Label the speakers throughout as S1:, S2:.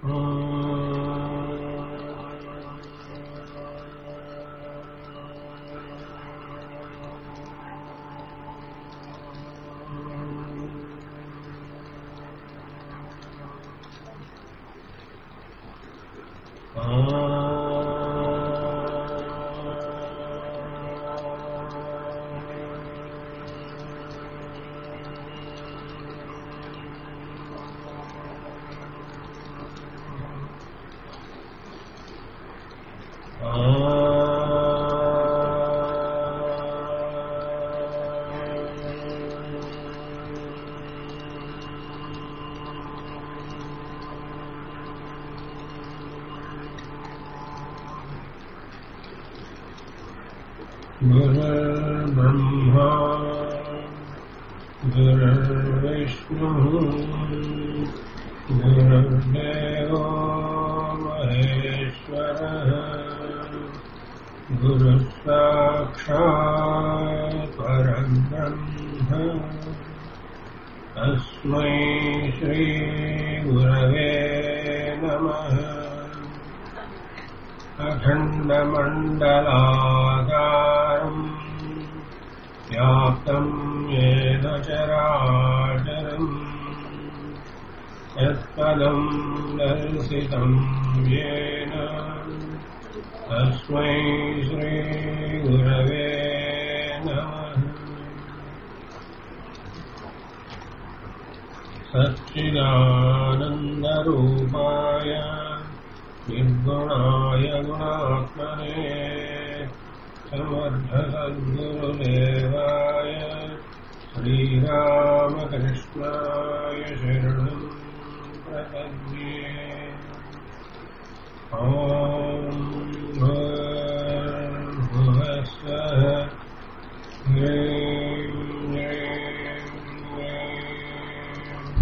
S1: गुरुर्ब्रह्मा गुरुर्विष्णुः गुरुर्देवो महेश्वरः गुरुः साक्षात् परब्रह्म तस्मै श्रीगुरवे नमः अखण्डमण्डलाकारम् व्याप्तम् येन चराचरम् यत्पदम् दर्शितम् येन तस्मै श्रीगुरवे नमः सच्चिदानन्दरूपाय निर्गुणाय गुणात्मने समर्थसद्गुरुदेवाय श्रीरामकृष्णाय शरणम् प्रपद्ये ॐ भुवस्वः ह्रीं ह्रीं ह्रीं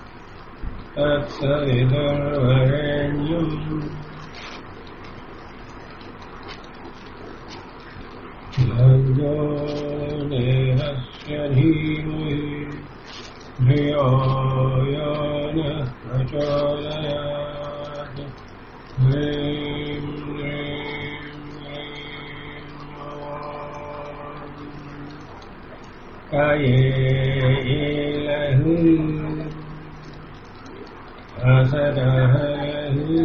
S1: तत्सवितुर्वरेण्यम् भर्गो देवस्य धीमहि धियो यो नः प्रचोदयात् ह्रीं ह्रीं ह्रीं ॐ कयेलहु हसदहलहु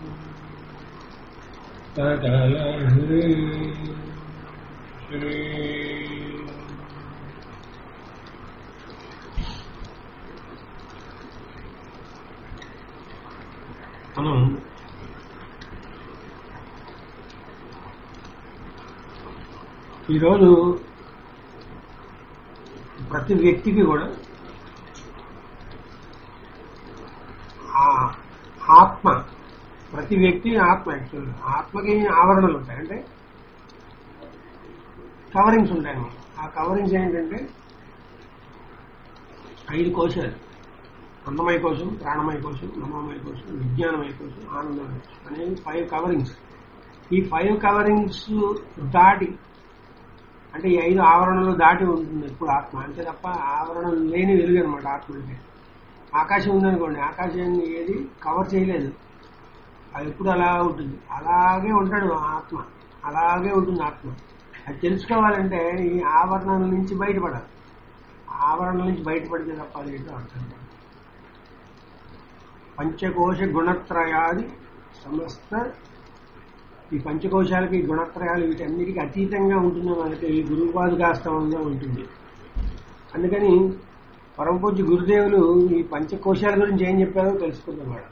S1: तदलहु श्री మనం ఈరోజు ప్రతి వ్యక్తికి కూడా ఆ ఆత్మ ప్రతి వ్యక్తి ఆత్మ యాక్చువల్ ఆత్మకి ఆవరణలు ఉంటాయి అంటే కవరింగ్స్ ఉంటాయి ఆ కవరింగ్స్ ఏంటంటే ఐదు కోశాలు అన్నమయ కోశం ప్రాణమయ కోశం నమోమయ కోశం విజ్ఞానమయ కోశం ఆనందమయ కోశం అనేవి ఫైవ్ కవరింగ్స్ ఈ ఫైవ్ కవరింగ్స్ దాటి అంటే ఈ ఐదు ఆవరణలు దాటి ఉంటుంది ఎప్పుడు ఆత్మ అంతే తప్ప ఆవరణం లేని వెలుగు అనమాట ఆత్మ అంటే ఆకాశం ఉందనుకోండి ఆకాశాన్ని ఏది కవర్ చేయలేదు అది ఎప్పుడు అలా ఉంటుంది అలాగే ఉంటాడు ఆ ఆత్మ అలాగే ఉంటుంది ఆత్మ అది తెలుసుకోవాలంటే ఈ ఆవరణల నుంచి బయటపడాలి ఆవరణల నుంచి బయటపడితే తప్ప అది ఏంటో అర్థం కాదు పంచకోశ గుణత్రయాది సమస్త ఈ పంచకోశాలకి గుణత్రయాలు వీటన్నిటికీ అతీతంగా ఉంటుంది మనకి ఈ గురుపాదుకాస్తవంగా ఉంటుంది అందుకని పరమపూజ్య గురుదేవులు ఈ పంచకోశాల గురించి ఏం చెప్పారో తెలుసుకుందాం మేడం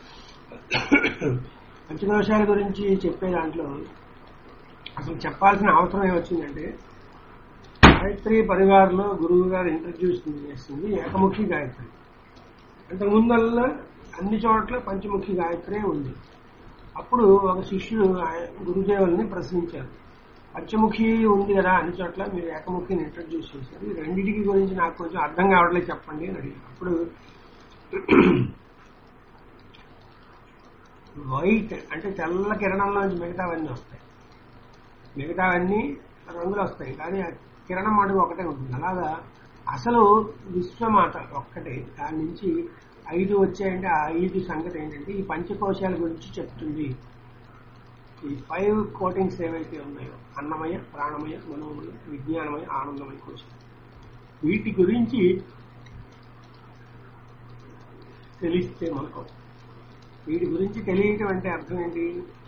S1: పంచకోశాల గురించి చెప్పే దాంట్లో అసలు చెప్పాల్సిన అవసరం ఏమొచ్చిందంటే గాయత్రి పరివారంలో గురువు గారు ఇంట్రడ్యూస్ చేస్తుంది ఏకముఖి గాయత్రి అంతకుముందల్లా అన్ని చోట్ల పంచముఖి గాయత్రే ఉంది అప్పుడు ఒక శిష్యుడు ఆయ- గురుదేవుల్ని ప్రశ్నించారు పంచముఖి ఉంది కదా అన్ని చోట్ల మీరు ఏకముఖిని ఇంట్రడ్యూస్ చేశారు ఈ రెండింటికి గురించి నాకు కొంచెం అర్థం కావట్లేదు చెప్పండి అని అడిగారు అప్పుడు వైట్ అంటే తెల్ల కిరణంలోంచి మిగతావన్నీ వస్తాయి మిగతావన్నీ రంగులు వస్తాయి కానీ ఆ కిరణం మటుకు ఒకటే ఉంటుంది అలాగా అసలు విశ్వమాత ఒక్కటే దాని నుంచి ఐదు వచ్చాయంటే ఆ ఐదు సంగతి ఏంటంటే ఈ పంచకోశాల గురించి చెప్తుంది ఈ ఫైవ్ కోటింగ్స్ ఏవైతే ఉన్నాయో అన్నమయ ప్రాణమయ మనోమయ విజ్ఞానమయ ఆనందమయ కోశం వీటి గురించి తెలిస్తే మనకు వీటి గురించి తెలియటం అంటే అర్థం ఏంటి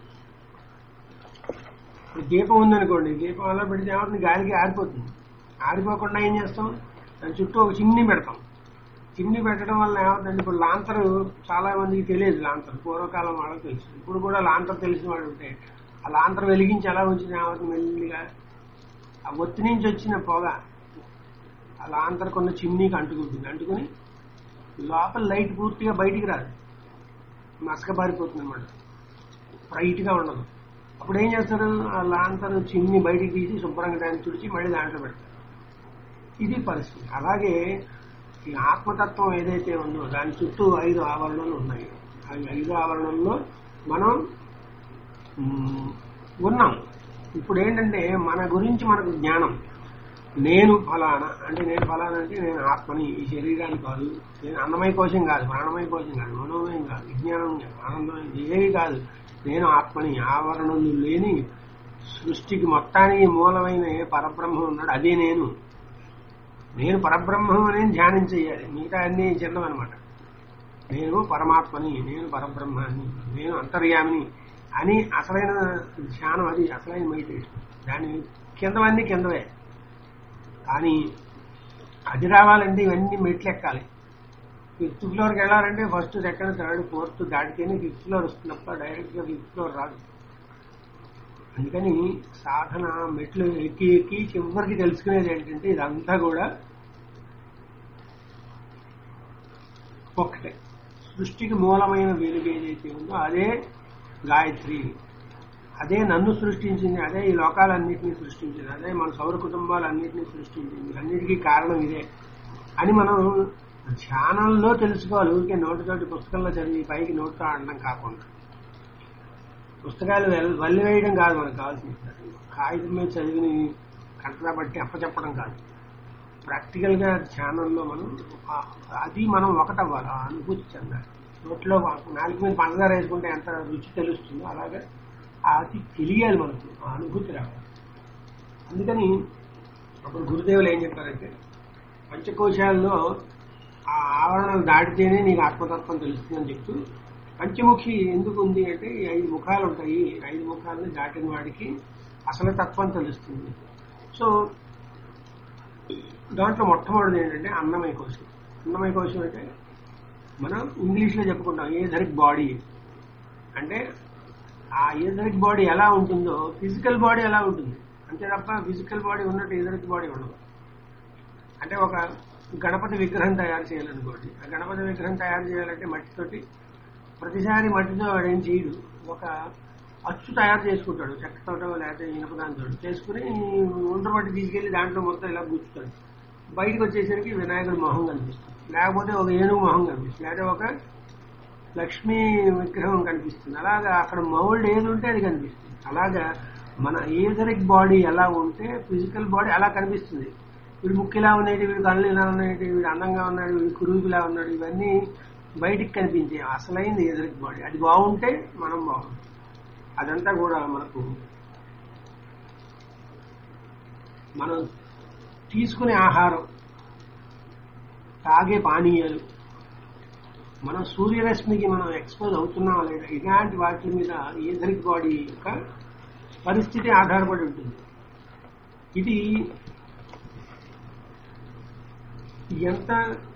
S1: ఇప్పుడు దీపం ఉందనుకోండి దీపం అలా పెడితే ఏమవుతుంది గాలికి ఆరిపోతుంది ఆరిపోకుండా ఏం చేస్తాం దాని చుట్టూ ఒక చిమ్నీ పెడతాం చిమ్నీ పెట్టడం వల్ల ఏమవుతుంది ఇప్పుడు లాంతరు చాలా మందికి తెలియదు లాంతర్ పూర్వకాలం వాళ్ళకి తెలుసు ఇప్పుడు కూడా లాంతర్ తెలిసిన వాడు ఉంటే ఆ లాంతర్ వెలిగించి ఎలా వచ్చింది ఏమవుతుంది మెల్లిగా ఆ ఒత్తి నుంచి వచ్చిన పొగ ఆ లాంతర్ కొన్న చిమ్నీకి అంటుకుంటుంది అంటుకుని లోపల లైట్ పూర్తిగా బయటికి రాదు మసక పారిపోతుంది అనమాట బ్రైట్ గా ఉండదు అప్పుడు ఏం చేస్తారు ఆ లాంతర్ చిమ్ని బయటికి తీసి శుభ్రంగా దాన్ని తుడిచి మళ్ళీ దాంట్లో పెడతారు ఇది పరిస్థితి అలాగే ఈ ఆత్మతత్వం ఏదైతే ఉందో దాని చుట్టూ ఐదు ఆవరణలు ఉన్నాయి ఆ ఐదు ఆవరణల్లో మనం మ్, ఉన్నాం ఇప్పుడు ఏంటంటే మన గురించి మనకు జ్ఞానం నేను ఫలానా అంటే నేను ఫలానా అంటే నేను ఆత్మని ఈ శరీరాన్ని కాదు నేను అన్నమయ కోశం కాదు ప్రాణమయ కోశం కాదు మనోమయం కాదు విజ్ఞానం కాదు ఆనందం ఏవి కాదు నేను ఆత్మని ఆవరణలు లేని సృష్టికి మొత్తానికి మూలమైన ఏ పరబ్రహ్మం ఉన్నాడు అదే నేను నేను పరబ్రహ్మం అనేది ధ్యానం చేయాలి మిగతా అన్ని చిన్నవన్నమాట నేను పరమాత్మని నేను పరబ్రహ్మాన్ని నేను అంతర్యామిని అని అసలైన ధ్యానం అది అసలైన మెడిటేషన్ దాని కిందవన్నీ కిందవే కానీ అది రావాలంటే ఇవన్నీ మెట్లు ఎక్కాలి ఫిఫ్త్ ఫ్లోర్కి వెళ్ళాలంటే ఫస్ట్ సెకండ్ థర్డ్ ఫోర్త్ దాటితేనే ఫిఫ్త్ ఫ్లోర్ వస్తున్నప్పుడు డైరెక్ట్ గా ఫిఫ్త్ ఫ్లోర్ రాదు అందుకని సాధన మెట్లు ఎక్కి ఎక్కి చివరికి తెలుసుకునేది ఏంటంటే ఇదంతా కూడా ఒక్కటే సృష్టికి మూలమైన వెలుగు ఏదైతే ఉందో అదే గాయత్రి అదే నన్ను సృష్టించింది అదే ఈ లోకాలన్నింటినీ సృష్టించింది అదే మన సౌర కుటుంబాలన్నింటినీ సృష్టించింది అన్నిటికీ కారణం ఇదే అని మనం ధ్యానంలో తెలుసుకోవాలి ఊరికే నోటితోటి పుస్తకంలో చదివి పైకి నోటితో ఆడడం కాకుండా పుస్తకాలు వెల్- వల్లి వేయడం కాదు మనకు కావాల్సింది కాగితం మీద చదివిని కంటరా బట్టి అప్పచెప్పడం కాదు ప్రాక్టికల్ గా ధ్యానంలో మనం ఆ- అది మనం ఒకటవ్వాలి ఆ అనుభూతి చెందాలి నోట్లో నాలుగు మీద పంచదార వేసుకుంటే ఎంత రుచి తెలుస్తుందో అలాగే అది తెలియాలి మనకు ఆ అనుభూతి రావాలి అందుకని అప్పుడు గురుదేవులు ఏం చెప్పారంటే పంచకోశాల్లో ఆ ఆవరణలు దాటితేనే నీకు ఆత్మతత్వం తెలుస్తుందని చెప్తూ పంచముఖి ఎందుకు ఉంది అంటే ఈ ఐదు ముఖాలు ఉంటాయి ఈ ఐదు ముఖాలను దాటిన వాడికి అసలు తత్వం తెలుస్తుంది సో దాంట్లో మొట్టమొదటిది ఏంటంటే అన్నమయ కోశం అన్నమయ కోశం అంటే మనం ఇంగ్లీష్ లో చెప్పుకుంటాం ఏథరిక్ బాడీ అంటే ఆ ఏథరిక్ బాడీ ఎలా ఉంటుందో ఫిజికల్ బాడీ ఎలా ఉంటుంది అంతే తప్ప ఫిజికల్ బాడీ ఉన్నట్టు ఏథరిక్ బాడీ ఉండదు అంటే ఒక గణపతి విగ్రహం తయారు చేయాలనుకోండి ఆ గణపతి విగ్రహం తయారు చేయాలంటే మట్టితోటి ప్రతిసారి మట్టితో వాడు ఏం చేయడు ఒక అచ్చు తయారు చేసుకుంటాడు చెక్కతోటో లేకపోతే ఇనుపదాంతో చేసుకుని ఉండ్ర మట్టి తీసుకెళ్లి దాంట్లో మొత్తం ఇలా గుచ్చుతాడు బయటకు వచ్చేసరికి వినాయకుడి మొహం కనిపిస్తుంది లేకపోతే ఒక ఏనుగు మొహం కనిపిస్తుంది లేకపోతే ఒక లక్ష్మీ విగ్రహం కనిపిస్తుంది అలాగా అక్కడ మౌల్డ్ ఏది ఉంటే అది కనిపిస్తుంది అలాగా మన ఏథరిక్ బాడీ ఎలా ఉంటే ఫిజికల్ బాడీ అలా కనిపిస్తుంది వీడు ముక్కు ఇలా ఉన్నాయి వీడు కళ్ళు ఇలా ఉన్నాయి వీడు అందంగా ఉన్నాడు వీడు కురువులా ఉన్నాడు ఇవన్నీ బయటికి కనిపించే అసలైంది ఏథరిక్ బాడీ అది బాగుంటే మనం బాగుంటాం అదంతా కూడా మనకు మనం తీసుకునే ఆహారం తాగే పానీయాలు మనం సూర్యరశ్మికి మనం ఎక్స్పోజ్ అవుతున్నామా లేదా ఇలాంటి వాటి మీద ఏథరిక్ బాడీ యొక్క పరిస్థితి ఆధారపడి ఉంటుంది ఇది ఎంత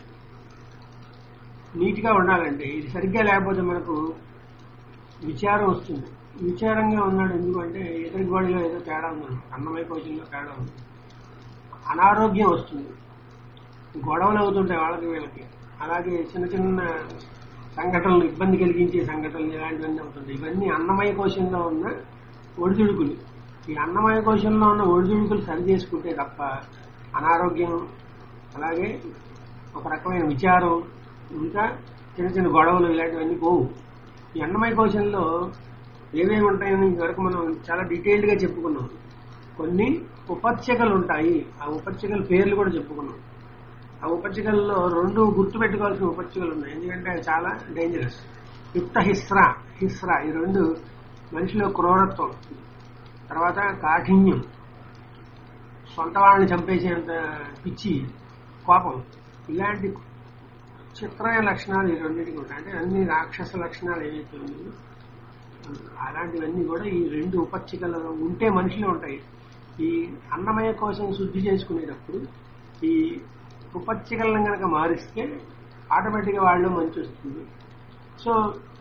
S1: నీట్గా ఉండాలంటే ఇది సరిగ్గా లేకపోతే మనకు విచారం వస్తుంది విచారంగా ఉన్నాడు ఎందుకంటే ఎదుటి బాడీలో ఏదో తేడా ఉందన్నమాట అన్నమయ కోశంలో తేడా ఉంది అనారోగ్యం వస్తుంది గొడవలు అవుతుంటాయి వాళ్ళకి వీళ్ళకి అలాగే చిన్న చిన్న సంఘటనలు ఇబ్బంది కలిగించే సంఘటనలు ఇలాంటివన్నీ అవుతుంటాయి ఇవన్నీ అన్నమయ కోశంలో ఉన్న ఒడిదుడుకులు ఈ అన్నమయ కోశంలో ఉన్న ఒడిదుడుకులు సరి చేసుకుంటే తప్ప అనారోగ్యం అలాగే ఒక రకమైన విచారం ఇంకా చిన్న చిన్న గొడవలు ఇలాంటివన్నీ పోవు ఈ అన్నమయ కోశంలో ఏమేమి ఉంటాయని ఇంతవరకు మనం చాలా డీటెయిల్డ్ గా చెప్పుకున్నాం కొన్ని ఉపత్యకలు ఉంటాయి ఆ ఉపత్యకల పేర్లు కూడా చెప్పుకున్నాం ఆ ఉపచ్చికల్లో రెండు గుర్తు పెట్టుకోవాల్సిన ఉపచ్చికలు ఉన్నాయి ఎందుకంటే అవి చాలా డేంజరస్ యుక్త హిస్రా హిస్రా ఈ రెండు మనిషిలో క్రూరత్వం తర్వాత కాఠిన్యం సొంత వాళ్ళని చంపేసేంత పిచ్చి కోపం ఇలాంటి చిత్రమైన లక్షణాలు ఈ రెండింటికి ఉంటాయి అంటే అన్ని రాక్షస లక్షణాలు ఏవైతే ఉన్నాయో అలాంటివన్నీ కూడా ఈ రెండు ఉపచ్చికలలో ఉంటే మనిషిలో ఉంటాయి ఈ అన్నమయ కోసం శుద్ధి చేసుకునేటప్పుడు ఈ ఉపచ్చికలను కనుక మారిస్తే ఆటోమేటిక్గా వాళ్ళు మంచి వస్తుంది సో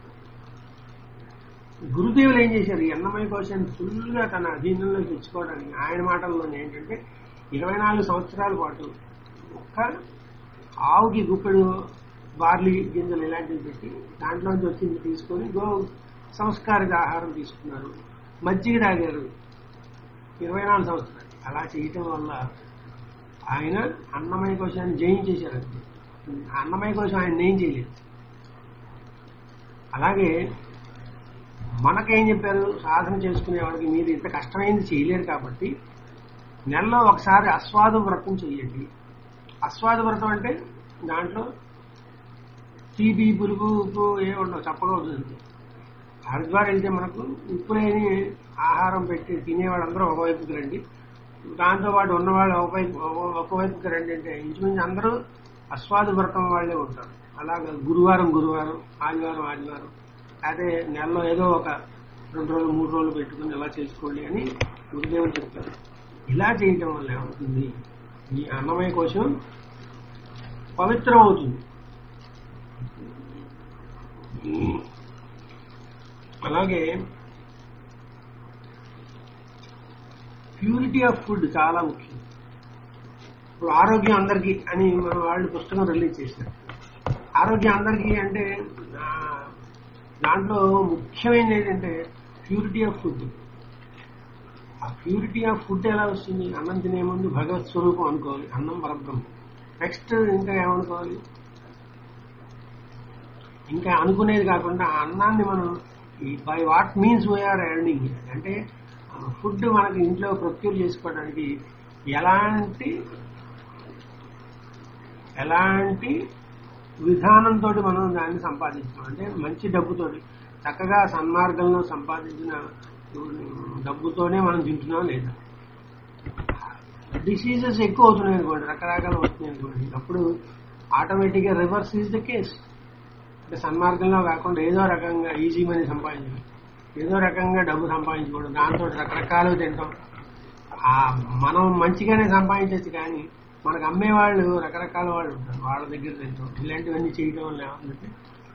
S1: గురుదేవులు ఏం చేశారు ఈ అన్నమయ కోశాన్ని ఫుల్గా తన అధీనంలో తెచ్చుకోవడానికి ఆయన మాటల్లోనే ఏంటంటే ఇరవై నాలుగు సంవత్సరాల పాటు ఒక్క ఆవుకి గుప్పెడు బార్లీ గింజలు ఇలాంటివి పెట్టి దాంట్లోంచి వచ్చింది తీసుకొని గో సంస్కారిత ఆహారం తీసుకున్నారు మజ్జిగ తాగారు ఇరవై నాలుగు సంవత్సరాలు అలా చేయటం వల్ల ఆయన అన్నమయ కోశాన్ని జయించేశారు అంతే ఆ అన్నమయ కోశం ఆయన ఏం చేయలేదు అలాగే మనకేం చెప్పారు సాధన చేసుకునే వాళ్ళకి మీరు ఇంత కష్టమైంది చేయలేరు కాబట్టి నెలలో ఒకసారి అస్వాద వ్రతం చేయండి అస్వాద వ్రతం అంటే దాంట్లో తీపి పులుపు ఉప్పు ఏ ఉండవు చప్పగా ఉంటుంది హరిద్వార్ వెళ్తే మనకు ఉప్పు లేని ఆహారం పెట్టి తినేవాళ్ళందరూ ఒకవైపుకి రండి దాంతోపాటు ఉన్నవాళ్ళు ఒకవైపు ఒకవైపుకి రండి అంటే ఇంచుమించు అందరూ అస్వాద వ్రతం వాళ్ళే ఉంటారు అలాగే గురువారం గురువారం ఆదివారం ఆదివారం అదే నెలలో ఏదో ఒక రెండు రోజులు మూడు రోజులు పెట్టుకుని ఇలా చేసుకోండి అని గురుదేవులు చెప్తారు ఇలా చేయటం వల్ల ఏమవుతుంది ఈ అన్నమయ కోశం పవిత్రం అవుతుంది అలాగే ప్యూరిటీ ఆఫ్ ఫుడ్ చాలా ముఖ్యం ఇప్పుడు ఆరోగ్యం అందరికీ అని మన వాళ్ళు పుస్తకం రిలీజ్ చేశారు ఆరోగ్యం అందరికీ అంటే ఆ, దాంట్లో ముఖ్యమైనది ఏంటంటే ప్యూరిటీ ఆఫ్ ఫుడ్ ఆ ప్యూరిటీ ఆఫ్ ఫుడ్ ఎలా వస్తుంది అన్నం తినే ముందు భగవత్ స్వరూపం అనుకోవాలి అన్నం పరబ్రహ్మ నెక్స్ట్ ఇంకా ఏమనుకోవాలి ఇంకా అనుకునేది కాకుండా ఆ అన్నాన్ని మనం by what means we are earning అంటే ఫుడ్ మనకి ఇంట్లో ప్రొక్యూర్ చేసుకోవడానికి ఎలాంటి ఎలాంటి విధానంతో మనం దాన్ని సంపాదించాం అంటే మంచి డబ్బుతోటి చక్కగా సన్మార్గంలో సంపాదించిన డబ్బుతోనే మనం తింటున్నాం లేదా డిసీజెస్ ఎక్కువ అవుతున్నాయి అనుకోండి రకరకాలు వస్తున్నాయి అనుకోండి అప్పుడు ఆటోమేటిక్గా రివర్స్ ఈజ్ ద కేస్ అంటే సన్మార్గంలో కాకుండా ఏదో రకంగా ఈజీ మనీ సంపాదించడం ఏదో రకంగా డబ్బు సంపాదించుకోవడం దాంతో రకరకాలు తింటాం ఆ మనం మంచిగానే సంపాదించవచ్చు కానీ మనకు అమ్మేవాళ్ళు రకరకాల వాళ్ళు ఉంటారు వాళ్ళ దగ్గర తింటాం ఇలాంటివన్నీ చేయడం వల్ల ఏమంటే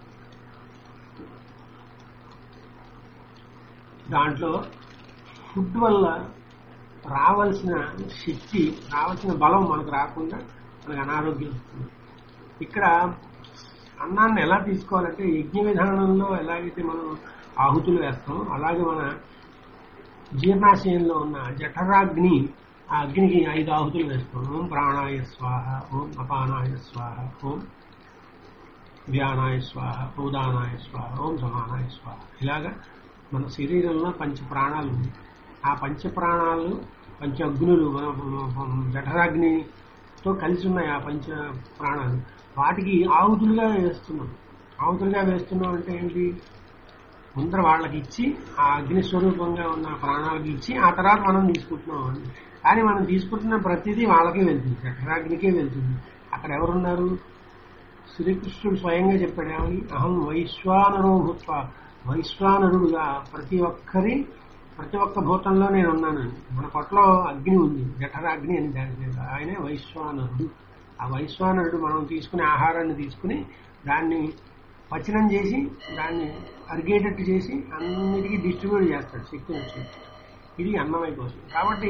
S1: దాంట్లో ఫుడ్ వల్ల రావాల్సిన శక్తి రావాల్సిన బలం మనకు రాకుండా మనకు అనారోగ్యం వస్తుంది ఇక్కడ అన్నాన్ని ఎలా తీసుకోవాలంటే యజ్ఞ విధానంలో ఎలాగైతే మనం ఆహుతులు వేస్తామో అలాగే మన జీర్ణాశయంలో ఉన్న జఠరాగ్ని ఆ అగ్నికి ఐదు ఆహుతులు వేస్తాం ఓం ప్రాణాయ స్వాహ ఓం అపానాయ స్వాహ ఓం వ్యానాయ స్వాహ ఉదానాయ స్వాహ ఓం సమానాయ స్వాహ ఇలాగా మన శరీరంలో పంచ ప్రాణాలు ఉన్నాయి ఆ పంచ ప్రాణాలు పంచ అగ్నులు మన మన జఠరాగ్నితో కలిసి ఉన్నాయి ఆ పంచ ప్రాణాలు వాటికి ఆహుతులుగా వేస్తున్నాం ఆహుతులుగా వేస్తున్నాం అంటే ఏంటి ముందర వాళ్ళకి ఇచ్చి ఆ అగ్ని స్వరూపంగా ఉన్న ప్రాణాలకి ఇచ్చి ఆ తర్వాత మనం తీసుకుంటున్నాం అని కానీ మనం తీసుకుంటున్న ప్రతిదీ వాళ్ళకే వెళ్తుంది జఠరాగ్నికే వెళ్తుంది అక్కడ ఎవరున్నారు శ్రీకృష్ణుడు స్వయంగా చెప్పాడు ఏమని అహం వైశ్వానరో భూత్వ వైశ్వానరుడుగా ప్రతి ఒక్కరి ప్రతి ఒక్క భూతంలో నేను ఉన్నానని మన పొట్టలో అగ్ని ఉంది జఠరాగ్ని అని దాని పేరు ఆయనే వైశ్వానరుడు ఆ వైశ్వానరుడు మనం తీసుకునే ఆహారాన్ని తీసుకుని దాన్ని పచనం చేసి దాన్ని అరిగేటట్టు చేసి అన్నిటికీ డిస్ట్రిబ్యూట్ చేస్తాడు శక్తి వచ్చి ఇది అన్నమయ కోసం కాబట్టి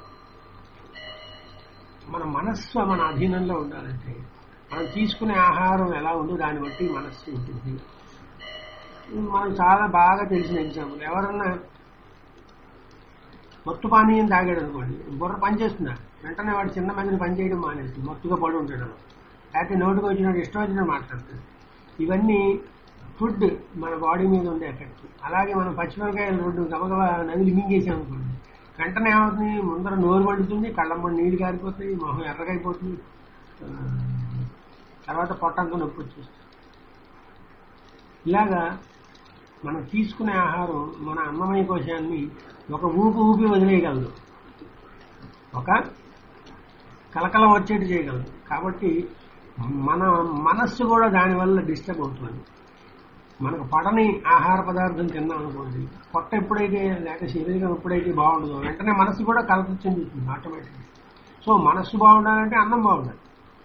S1: మన మనస్సు మన అధీనంలో ఉండాలంటే మనం తీసుకునే ఆహారం ఎలా ఉందో దాన్ని బట్టి మనస్సు ఉంటుంది మనం చాలా బాగా తెలిసిన ఎగ్జాంపుల్ ఎవరన్నా మత్తు పానీయం తాగాడు అనుకోండి బుర్ర పనిచేస్తుందా వెంటనే వాడు చిన్న మందిని పనిచేయడం మానేస్తుంది మత్తుగా పడి ఉంటాడు లేకపోతే నోటికి వచ్చినట్టు ఇష్టం వచ్చినట్టు మాట్లాడుతుంది ఇవన్నీ ఫుడ్ మన బాడీ మీద ఉండే ఎఫెక్ట్ అలాగే మనం పచ్చిమిరకాయలు రెండు గబగబా నదిలి మింగేసాం అనుకోండి వెంటనే ఏమవుతుంది ముందర నోరు పడుతుంది కళ్ళమ్మ నీళ్ళు కారిపోతాయి మొహం ఎర్రగైపోతుంది ఆ, తర్వాత పొట్టంతా నొప్పి వచ్చేస్తుంది ఇలాగా మనం తీసుకునే ఆహారం మన అన్నమయ కోశాన్ని ఒక ఊపి ఊపి వదిలేయగలదు ఒక కలకలం వచ్చేట్టు చేయగలదు కాబట్టి మన మనస్సు కూడా దానివల్ల డిస్టర్బ్ అవుతుంది మనకు పడని ఆహార పదార్థం తిన్నాం అనుకోండి పొట్ట ఎప్పుడైతే లేక శరీరం ఎప్పుడైతే బాగుంటుందో వెంటనే మనస్సు కూడా కలత చెందుతుంది ఆటోమేటిక్గా సో మనస్సు బాగుండాలంటే అన్నం బాగుండాలి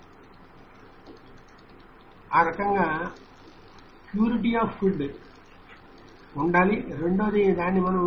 S1: ఆ రకంగా ప్యూరిటీ ఆఫ్ ఫుడ్ ఉండాలి రెండోది దాన్ని మనం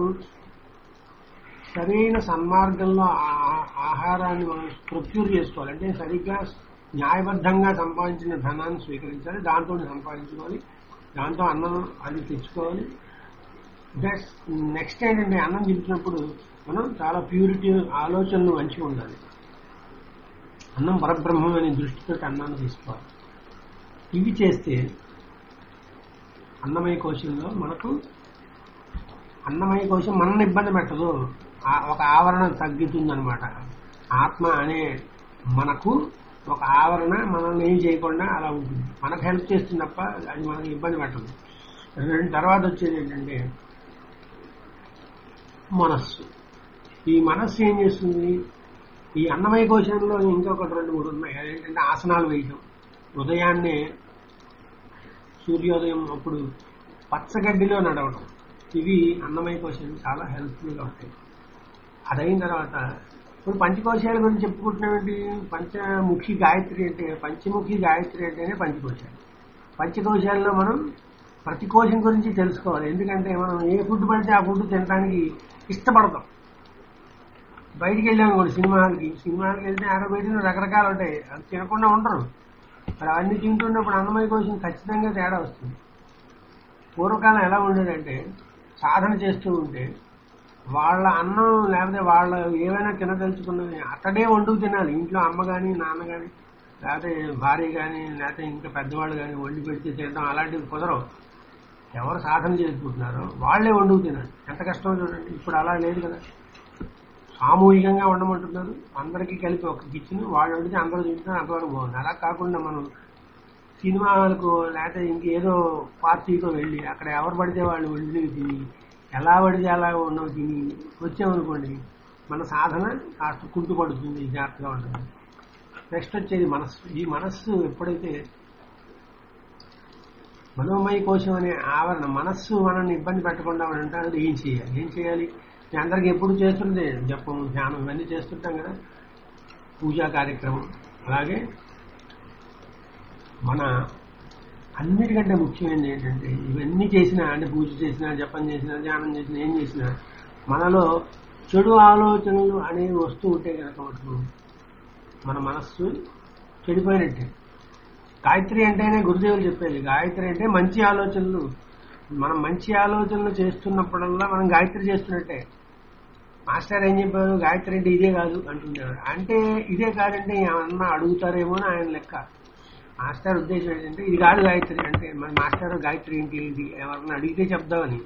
S1: సరైన సన్మార్గంలో ఆ- ఆహారాన్ని మనం ప్రొక్యూర్ చేసుకోవాలి అంటే సరిగ్గా న్యాయబద్ధంగా సంపాదించిన ధనాన్ని స్వీకరించాలి దాంతో సంపాదించుకోవాలి దాంతో అన్నం అది తెచ్చుకోవాలి నెక్స్ట్ నెక్స్ట్ ఏంటంటే అన్నం తింటున్నప్పుడు మనం చాలా ప్యూరిటీ ఆలోచనలు మంచిగా ఉండాలి అన్నం పరబ్రహ్మం అనే దృష్టితో అన్నాన్ని తీసుకోవాలి ఇవి చేస్తే అన్నమయ కోశంలో మనకు అన్నమయ కోశం మనల్ని ఇబ్బంది పెట్టదు ఆ- ఒక ఆవరణ తగ్గుతుందనమాట ఆత్మ అనే మనకు ఒక ఆవరణ మనల్ని ఏం చేయకుండా అలా ఉంటుంది మనకు హెల్ప్ చేస్తుంది తప్ప అది మనకి ఇబ్బంది పెట్టదు రెండు తర్వాత వచ్చేది ఏంటంటే మనస్సు ఈ మనస్సు ఏం చేస్తుంది ఈ అన్నమయ కోశంలో ఇంకొకటి రెండు మూడు ఉన్నాయి అదేంటంటే ఆసనాలు వేయటం ఉదయాన్నే సూర్యోదయం అప్పుడు పచ్చగడ్డిలో నడవడం ఇవి అన్నమయ కోశం చాలా హెల్ప్ఫుల్గా ఉంటాయి అదైన తర్వాత ఇప్పుడు పంచకోశాల గురించి చెప్పుకుంటున్నామంటే పంచముఖి గాయత్రి అంటే పంచముఖి గాయత్రి అంటేనే పంచకోశాలు పంచకోశాల్లో మనం ప్రతి కోశం గురించి తెలుసుకోవాలి ఎందుకంటే మనం ఏ ఫుడ్ పడితే ఆ ఫుడ్ తినడానికి ఇష్టపడతాం బయటికి వెళ్ళాము కూడా సినిమాలకి సినిమాలకి వెళ్తే ఆడ బయట రకరకాలు ఉంటాయి అది తినకుండా ఉండరు మరి అవన్నీ తింటున్నప్పుడు అన్నమయ కోసం ఖచ్చితంగా తేడా వస్తుంది పూర్వకాలం ఎలా ఉండేదంటే సాధన చేస్తూ ఉంటే వాళ్ళ అన్నం లేకపోతే వాళ్ళ ఏవైనా తినదలుచుకున్నది అతడే వండుకు తినాలి ఇంట్లో అమ్మ కానీ నాన్న కానీ లేకపోతే భార్య కానీ లేకపోతే ఇంకా పెద్దవాళ్ళు కానీ వండి పెడితే తినడం అలాంటివి కుదరవు ఎవరు సాధన చేసుకుంటున్నారో వాళ్ళే వండుకు తినాలి ఎంత కష్టమో చూడండి ఇప్పుడు అలా లేదు కదా సామూహికంగా ఉండమంటున్నారు అందరికీ కలిపి ఒక కిచెన్ వాళ్ళు వండితే అందరూ తింటున్నారు అంతవరకు బాగుంది అలా కాకుండా మనం సినిమాలకు లేకపోతే ఇంకేదో పార్టీకో వెళ్ళి అక్కడ ఎవరు పడితే వాళ్ళు వండినవి తిని ఎలా పడితే అలా ఉన్నవి తిని వచ్చామనుకోండి మన సాధన కాస్త కుంటు పడుతుంది జాగ్రత్తగా ఉంటుంది నెక్స్ట్ వచ్చేది మనస్సు ఈ మనస్సు ఎప్పుడైతే మనోమయ కోశం అనే ఆవరణ మనస్సు మనల్ని ఇబ్బంది పెట్టకుండా ఉండాలంటే ఏం చేయాలి ఏం చేయాలి నేను అందరికి ఎప్పుడు చేస్తుంటే జపం ధ్యానం ఇవన్నీ చేస్తుంటాం కదా పూజా కార్యక్రమం అలాగే మన అన్నిటికంటే ముఖ్యమైనది ఏంటంటే ఇవన్నీ చేసినా అంటే పూజ చేసినా జపం చేసినా ధ్యానం చేసినా ఏం చేసినా మనలో చెడు ఆలోచనలు అనేవి వస్తూ ఉంటే కనుక మటుకు మన మనస్సు చెడిపోయినట్టే గాయత్రి అంటేనే గురుదేవులు చెప్పేది గాయత్రి అంటే మంచి ఆలోచనలు మనం మంచి ఆలోచనలు చేస్తున్నప్పుడల్లా మనం గాయత్రి చేస్తున్నట్టే మాస్టర్ ఏం చెప్పారు గాయత్రి అంటే ఇదే కాదు అంటున్నారు అంటే ఇదే కాదంటే ఏమన్నా అడుగుతారేమో అని ఆయన లెక్క మాస్టర్ ఉద్దేశం ఏంటంటే ఇది కాదు గాయత్రి అంటే మన మాస్టర్ గాయత్రి ఏంటి ఏంటి ఎవరన్నా అడిగితే చెప్దామని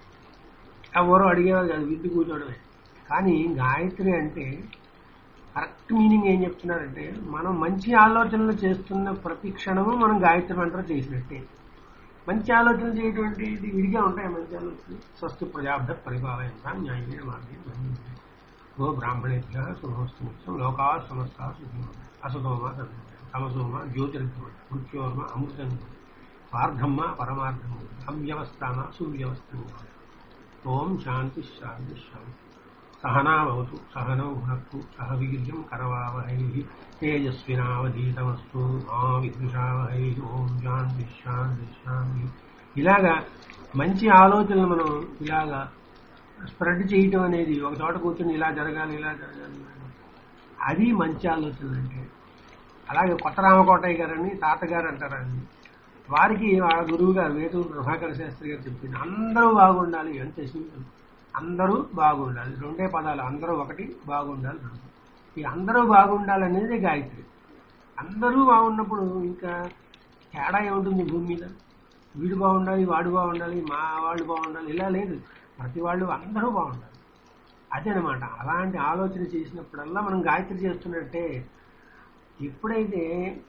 S1: ఎవరో అడిగేవారు కాదు విద్య కూర్చోవడమే కానీ గాయత్రి అంటే కరెక్ట్ మీనింగ్ ఏం చెప్తున్నారంటే మనం మంచి ఆలోచనలు చేస్తున్న ప్రతి క్షణము మనం గాయత్రి మంత్రం చేసినట్టే మంచి ఆలోచనలు చేయటువంటి ఇది విడిగా ఉంటాయి మంచి ఆలోచనలు స్వస్తి ప్రజాబ్ద పరిపాలయంతా న్యాయమైన మార్గం గో బ్రాహ్మణేభ్య శుభోస్తు లోకా సమస్త అసతోమ తమసోమ జ్యోతిర్గమ మృత్యోర్మ అమృతం పార్థమ్మ పరమార్థం అవ్యవస్థాన సువ్యవస్థ ఓం శాంతి శాంతి శాంతి సహనావతు సహనౌ భునక్తు సహ వీర్యం కరవావహై తేజస్వినావధీతమస్తు మా విద్విషావహై ఓం శాంతి శాంతి శాంతి ఇలాగా మంచి ఆలోచనలు మనం ఇలాగా స్ప్రెడ్ చేయటం అనేది ఒక చోట కూర్చొని ఇలా జరగాలి ఇలా జరగాలి అది మంచి ఆలోచనలు అంటే అలాగే కొత్త రామకోటయ్య గారని తాతగారు అంటారండి వారికి వాళ్ళ గురువు గారు వేటూరు ప్రభాకర శాస్త్రి గారు చెప్పింది అందరూ బాగుండాలి అంతే సింపుల్ అందరూ బాగుండాలి రెండే పదాలు అందరూ ఒకటి బాగుండాలి రెండు ఈ అందరూ బాగుండాలనేది గాయత్రి అందరూ బాగున్నప్పుడు ఇంకా తేడా ఏముంటుంది భూమి మీద వీడు బాగుండాలి వాడు బాగుండాలి మా వాళ్ళు బాగుండాలి ఇలా లేదు ప్రతి వాళ్ళు అందరూ బాగుండాలి అదనమాట అలాంటి ఆలోచన చేసినప్పుడల్లా మనం గాయత్రి చేస్తున్నట్టే ఎప్పుడైతే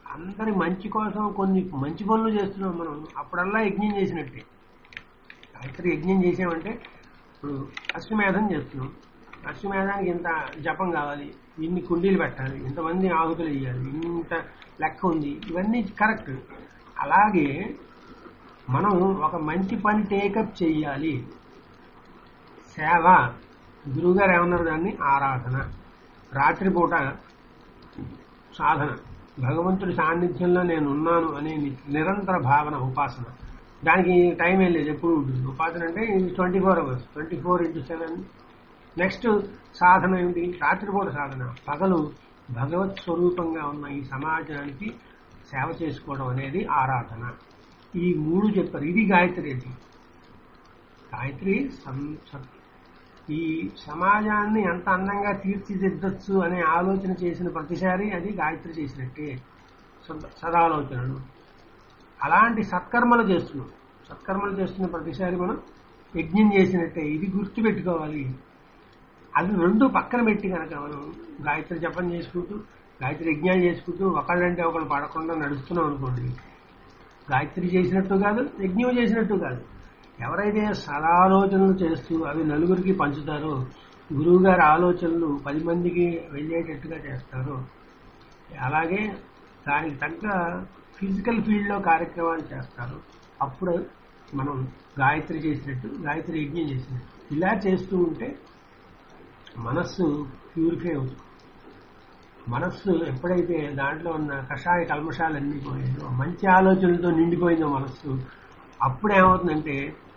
S1: అందరి మంచి కోసం కొన్ని మంచి పనులు చేస్తున్నాం మనం అప్పుడల్లా యజ్ఞం చేసినట్టే గాయత్రి యజ్ఞం చేసామంటే ఇప్పుడు అశ్వమేధం చేస్తున్నాం అశ్వమేధానికి ఇంత జపం కావాలి ఇన్ని కుండీలు పెట్టాలి ఇంతమంది ఆహుతులు వేయాలి ఇంత లెక్క ఉంది ఇవన్నీ కరెక్ట్ అలాగే మనం ఒక మంచి పని టేకప్ చెయ్యాలి సేవ గురువుగారు ఏమన్నారు దాన్ని ఆరాధన రాత్రిపూట సాధన భగవంతుడి సాన్నిధ్యంలో నేను ఉన్నాను అనే ని- నిరంతర భావన ఉపాసన దానికి టైం ఏం లేదు ఎప్పుడు ఉంటుంది ఉపాసన అంటే twenty four hours twenty four into seven next సాధన ఏమిటి రాత్రిపూట సాధన పగలు భగవత్ స్వరూపంగా ఉన్న ఈ సమాజానికి సేవ చేసుకోవడం అనేది ఆరాధన ఈ మూడు చెప్పారు ఇది గాయత్రి అది గాయత్రి సం- సత్- ఈ సమాజాన్ని ఎంత అందంగా తీర్చిదిద్దచ్చు అనే ఆలోచన చేసిన ప్రతిసారి అది గాయత్రి చేసినట్టే సద- సదాలోచనలు అలాంటి సత్కర్మలు చేస్తున్నాం సత్కర్మలు చేస్తున్న ప్రతిసారి మనం యజ్ఞం చేసినట్టే ఇది గుర్తు పెట్టుకోవాలి అది రెండు పక్కన పెట్టి కనుక మనం గాయత్రి జపం చేసుకుంటూ గాయత్రి యజ్ఞాలు చేసుకుంటూ ఒకళ్ళంటే ఒకళ్ళు పడకుండా నడుస్తున్నాం అనుకోండి గాయత్రి చేసినట్టు కాదు యజ్ఞం చేసినట్టు కాదు ఎవరైతే సదాలోచనలు చేస్తూ అవి నలుగురికి పంచుతారో గురువు గారి ఆలోచనలు పది మందికి వెళ్ళేటట్టుగా చేస్తారో అలాగే దానికి తగ్గ ఫిజికల్ ఫీల్డ్లో కార్యక్రమాలు చేస్తారు అప్పుడు మనం గాయత్రి చేసినట్టు గాయత్రి యజ్ఞం చేసినట్టు ఇలా చేస్తూ ఉంటే మనస్సు ప్యూరిఫై అవుతుంది మనస్సు ఎప్పుడైతే దాంట్లో ఉన్న కషాయ కల్మషాలన్నీ పోయాయో మంచి ఆలోచనలతో నిండిపోయిందో మనస్సు అప్పుడు ఏమవుతుందంటే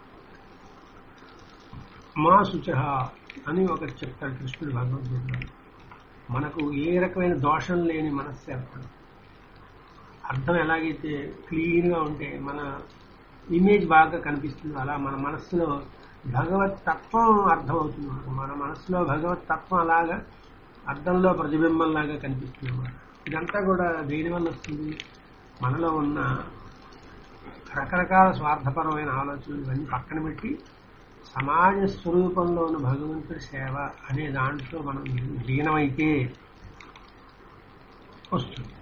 S1: మా శుచ అని ఒకటి చెప్తాడు కృష్ణుడు భగవద్గీతలో మనకు ఏ రకమైన దోషం లేని మనస్సు ఏర్పడదు అర్థం ఎలాగైతే క్లీన్ గా ఉంటే మన ఇమేజ్ బాగా కనిపిస్తుందో అలా మన మనస్సులో భగవత్ తత్వం అర్థమవుతుంది మనకు. మన మనస్సులో భగవత్ తత్వం అలాగా అర్థంలో ప్రతిబింబంలాగా కనిపిస్తుంది అన్నమాట. ఇదంతా కూడా దేని వల్ల వస్తుంది మనలో ఉన్న రకరకాల స్వార్థపరమైన ఆలోచనలు ఇవన్నీ పక్కన పెట్టి సమాజ స్వరూపంలో ఉన్న భగవంతుడి సేవ అనే దాంట్లో మనం లీనమైతే వస్తుంది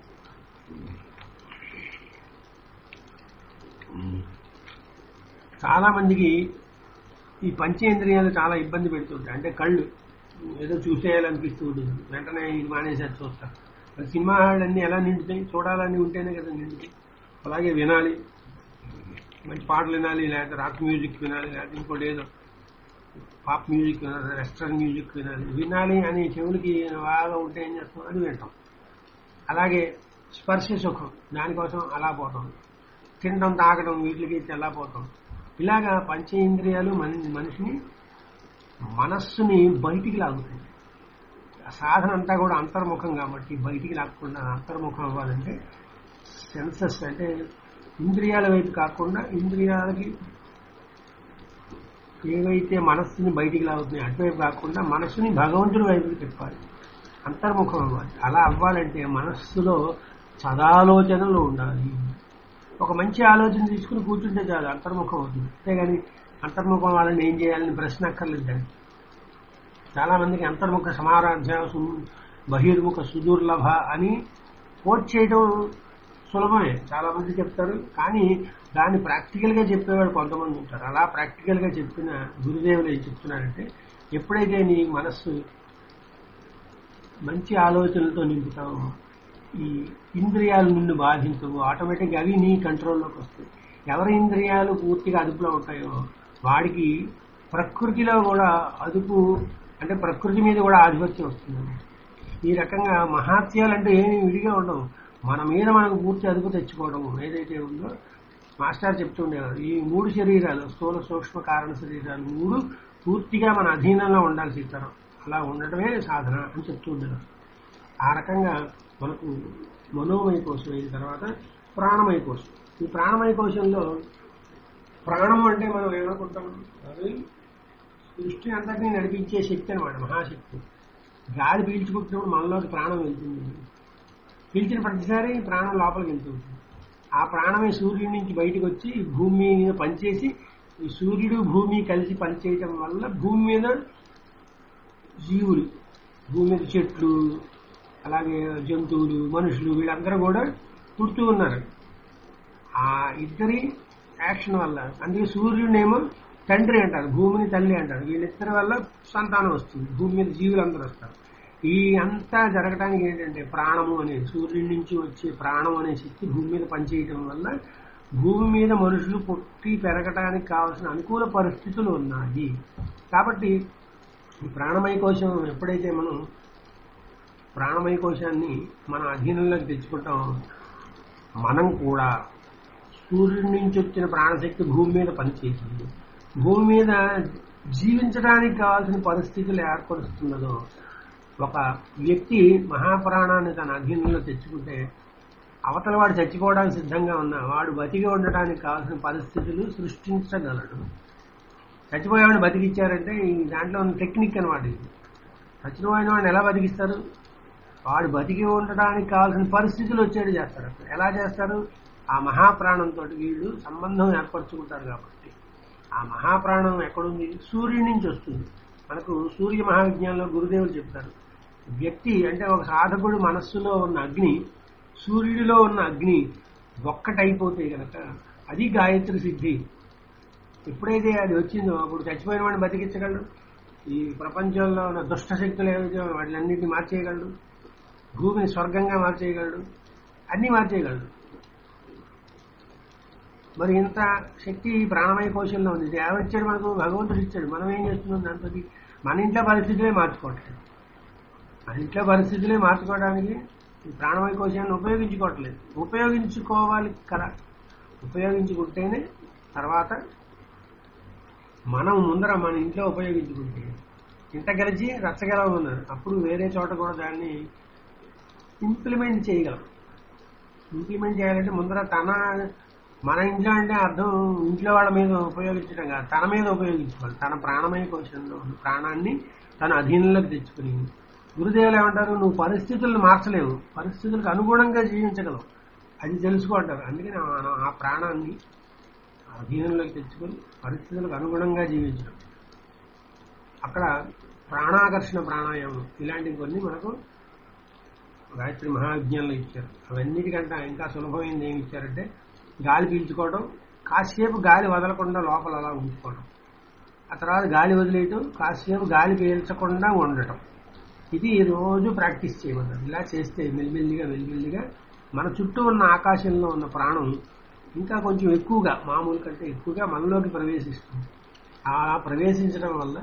S1: చాలా మందికి ఈ పంచేంద్రియాలు చాలా ఇబ్బంది పెడుతుంటాయి అంటే కళ్ళు ఏదో చూసేయాలనిపిస్తూ ఉంటుంది వెంటనే ఇది మానేసేది చూస్తారు మరి సినిమా హాళ్ళన్నీ ఎలా నిండుతాయి చూడాలని ఉంటేనే కదా నిండుతాయి అలాగే వినాలి మంచి పాటలు వినాలి లేకపోతే రాక్ మ్యూజిక్ వినాలి లేకపోతే ఇంకోటి ఏదో పాప్ మ్యూజిక్ వినాలి వెస్ట్రన్ మ్యూజిక్ వినాలి వినాలి అని చెవులకి బాగా ఉంటే ఏం చేస్తాం అది వింటాం అలాగే స్పర్శ సుఖం దానికోసం అలా పోతాం తినడం తాగడం వీటికి ఎలా పోతాం ఇలాగా పంచేంద్రియాలు మన మనిషిని మనస్సుని బయటికి లాగుతాయి ఆ సాధన అంతా కూడా అంతర్ముఖం కాబట్టి బయటికి లాగకుండా అంతర్ముఖం అవ్వాలంటే సెన్సెస్ అంటే ఇంద్రియాల వైపు కాకుండా ఇంద్రియాలకి ఏవైతే మనస్సుని బయటికి లాగుతున్నాయి అటువైపు కాకుండా మనస్సుని భగవంతుని వైపుకి తిప్పాలి అంతర్ముఖం అవ్వాలి అలా అవ్వాలంటే మనస్సులో సదాలోచనలు ఉండాలి ఒక మంచి ఆలోచన తీసుకుని కూర్చుంటే చాలు అంతర్ముఖం అవుతుంది అంతేగాని అంతర్ముఖం వాళ్ళని ఏం చేయాలని ప్రశ్న అక్కర్లేదు దానికి చాలా మందికి అంతర్ముఖ సమారాధ్య సు- బహిర్ముఖ సుదుర్లభ అని కోట్ చేయడం సులభమే చాలా మంది చెప్తారు కానీ దాన్ని ప్రాక్టికల్ గా చెప్పేవాడు కొంతమంది ఉంటారు అలా ప్రాక్టికల్ గా చెప్పిన గురుదేవులు ఏం చెప్తున్నారంటే ఎప్పుడైతే నీ మనస్సు మంచి ఆలోచనలతో నింపుతావు ఈ ఇంద్రియాలు నిన్ను బాధించవు ఆటోమేటిక్గా అవి నీ కంట్రోల్లోకి వస్తాయి ఎవరి ఇంద్రియాలు పూర్తిగా అదుపులో ఉంటాయో వాడికి ప్రకృతిలో కూడా అదుపు అంటే ప్రకృతి మీద కూడా ఆధిపత్యం వస్తుంది ఈ రకంగా మహాత్యాలు అంటే ఏమి విడిగా ఉండవు మన మీద మనకు పూర్తి అదుపు తెచ్చుకోవడం ఏదైతే ఉందో మాస్టర్ చెప్తుండేవారు ఈ మూడు శరీరాలు స్థూల సూక్ష్మ కారణ శరీరాలు మూడు పూర్తిగా మన అధీనంలో ఉండాలి సీతారాం అలా ఉండటమే సాధన అని చెప్తూ ఉండేవారు ఆ రకంగా మనకు మనోమయ కోశం అయిన తర్వాత ప్రాణమయ కోశం ఈ ప్రాణమయ కోశంలో ప్రాణం అంటే మనం ఏమనుకుంటాం అది సృష్టి అంతటినీ నడిపించే శక్తి అనమాట మహాశక్తి గాలి పీల్చుకుంటున్నప్పుడు మనలోకి ప్రాణం వెళ్తుంది పీల్చిన ప్రతిసారి ప్రాణం లోపలికి వెళ్తుంది ఆ ప్రాణమే సూర్యుడి నుంచి బయటకు వచ్చి భూమి మీద పనిచేసి ఈ సూర్యుడు భూమి కలిసి పనిచేయటం వల్ల భూమి మీద జీవులు భూమి మీద చెట్లు అలాగే జంతువులు మనుషులు వీళ్ళందరూ కూడా పుడుతూ ఉన్నారు ఆ ఇద్దరి యాక్షన్ వల్ల అందుకే సూర్యుడేమో తండ్రి అంటారు భూమిని తల్లి అంటారు వీళ్ళిద్దరి వల్ల సంతానం వస్తుంది భూమి మీద జీవులందరూ వస్తారు ఈ అంతా జరగడానికి ఏంటంటే ప్రాణము అనే సూర్యుడి నుంచి వచ్చే ప్రాణం అనే శక్తి భూమి మీద పనిచేయటం వల్ల భూమి మీద మనుషులు పుట్టి పెరగటానికి కావాల్సిన అనుకూల పరిస్థితులు ఉన్నాయి కాబట్టి ఈ ప్రాణమయ కోశం ఎప్పుడైతే మనం ప్రాణమయ కోశాన్ని మన అధీనంలోకి తెచ్చుకుంటాం మనం కూడా సూర్యుడి నుంచి వచ్చిన ప్రాణశక్తి భూమి మీద పనిచేస్తుంది భూమి మీద జీవించడానికి కావాల్సిన పరిస్థితులు ఏర్పరుస్తున్నదో ఒక వ్యక్తి మహాప్రాణాన్ని తన అధీనంలో తెచ్చుకుంటే అవతల వాడు చచ్చిపోవడానికి సిద్ధంగా ఉన్న వాడు బతికి ఉండటానికి కావాల్సిన పరిస్థితులు సృష్టించగలడు చచ్చిపోయేవాడిని బతికిచ్చారంటే ఈ దాంట్లో ఉన్న టెక్నిక్ అనమాట ఇది చచ్చిపోయిన వాడిని ఎలా బతికిస్తారు వాడు బతికి ఉండడానికి కావాల్సిన పరిస్థితులు వచ్చేది చేస్తారు అక్కడ ఎలా చేస్తారు ఆ మహాప్రాణంతో వీళ్ళు సంబంధం ఏర్పరచుకుంటారు కాబట్టి ఆ మహాప్రాణం ఎక్కడుంది సూర్యుడి నుంచి వస్తుంది మనకు సూర్య మహావిజ్ఞానంలో గురుదేవులు చెప్తారు వ్యక్తి అంటే ఒక సాధకుడు మనస్సులో ఉన్న అగ్ని సూర్యుడిలో ఉన్న అగ్ని ఒక్కటైపోతే గనక అది గాయత్రి సిద్ధి ఎప్పుడైతే అది వచ్చిందో అప్పుడు చచ్చిపోయిన వాడిని బతికించగలడు ఈ ప్రపంచంలో ఉన్న దుష్ట శక్తులు ఏవైతే వాటిలన్నింటినీ మార్చేయగలడు భూమిని స్వర్గంగా మార్చేయగలడు అన్ని మార్చేయగలడు మరి ఇంత శక్తి ఈ ప్రాణమయ కోశంలో ఉంది ఇది ఎవరిచ్చాడు మనకు భగవంతుడు ఇచ్చాడు మనం ఏం చేస్తున్నాం దాంతో మన ఇంట్లో పరిస్థితులే మార్చుకోవట్లేదు మన ఇంట్లో పరిస్థితులే మార్చుకోవడానికి ఈ ప్రాణమయ కోశాన్ని ఉపయోగించుకోవట్లేదు ఉపయోగించుకోవాలి కదా ఉపయోగించుకుంటేనే తర్వాత మనం ముందర మన ఇంట్లో ఉపయోగించుకుంటే ఇంట గెలిచి రచ్చగలమన్నారు అప్పుడు వేరే చోట కూడా దాన్ని ఇంప్లిమెంట్ చేయగలం ఇంప్లిమెంట్ చేయాలంటే ముందర తన మన ఇంట్లో అంటే అర్థం ఇంట్లో వాళ్ళ మీద ఉపయోగించడం కాదు తన మీద ఉపయోగించుకోవాలి తన ప్రాణమయ కోశంలో ఉన్న ప్రాణాన్ని తన అధీనంలోకి తెచ్చుకుని గురుదేవులు ఏమంటారు నువ్వు పరిస్థితులను మార్చలేవు పరిస్థితులకు అనుగుణంగా జీవించగలవు అది తెలుసుకుంటారు అందుకని మనం ఆ ప్రాణాన్ని అధీనంలోకి తెచ్చుకొని పరిస్థితులకు అనుగుణంగా జీవించడం అక్కడ ప్రాణాకర్షణ ప్రాణాయామం ఇలాంటివి కొన్ని మనకు గాయత్రి మహావిజ్ఞానంలో ఇచ్చారు అవన్నిటికంటే ఇంకా సులభమైంది ఏమి ఇచ్చారంటే గాలి పీల్చుకోవడం కాసేపు గాలి వదలకుండా లోపల అలా ఉంచుకోవడం ఆ తర్వాత గాలి వదిలేయటం కాసేపు గాలి పీల్చకుండా ఉండటం ఇది రోజు ప్రాక్టీస్ చేయమన్నారు ఇలా చేస్తే మెల్లిమెల్లిగా మెల్లిమెల్లిగా మన చుట్టూ ఉన్న ఆకాశంలో ఉన్న ప్రాణం ఇంకా కొంచెం ఎక్కువగా మామూలు కంటే ఎక్కువగా మనలోకి ప్రవేశిస్తుంది ఆ ప్రవేశించడం వల్ల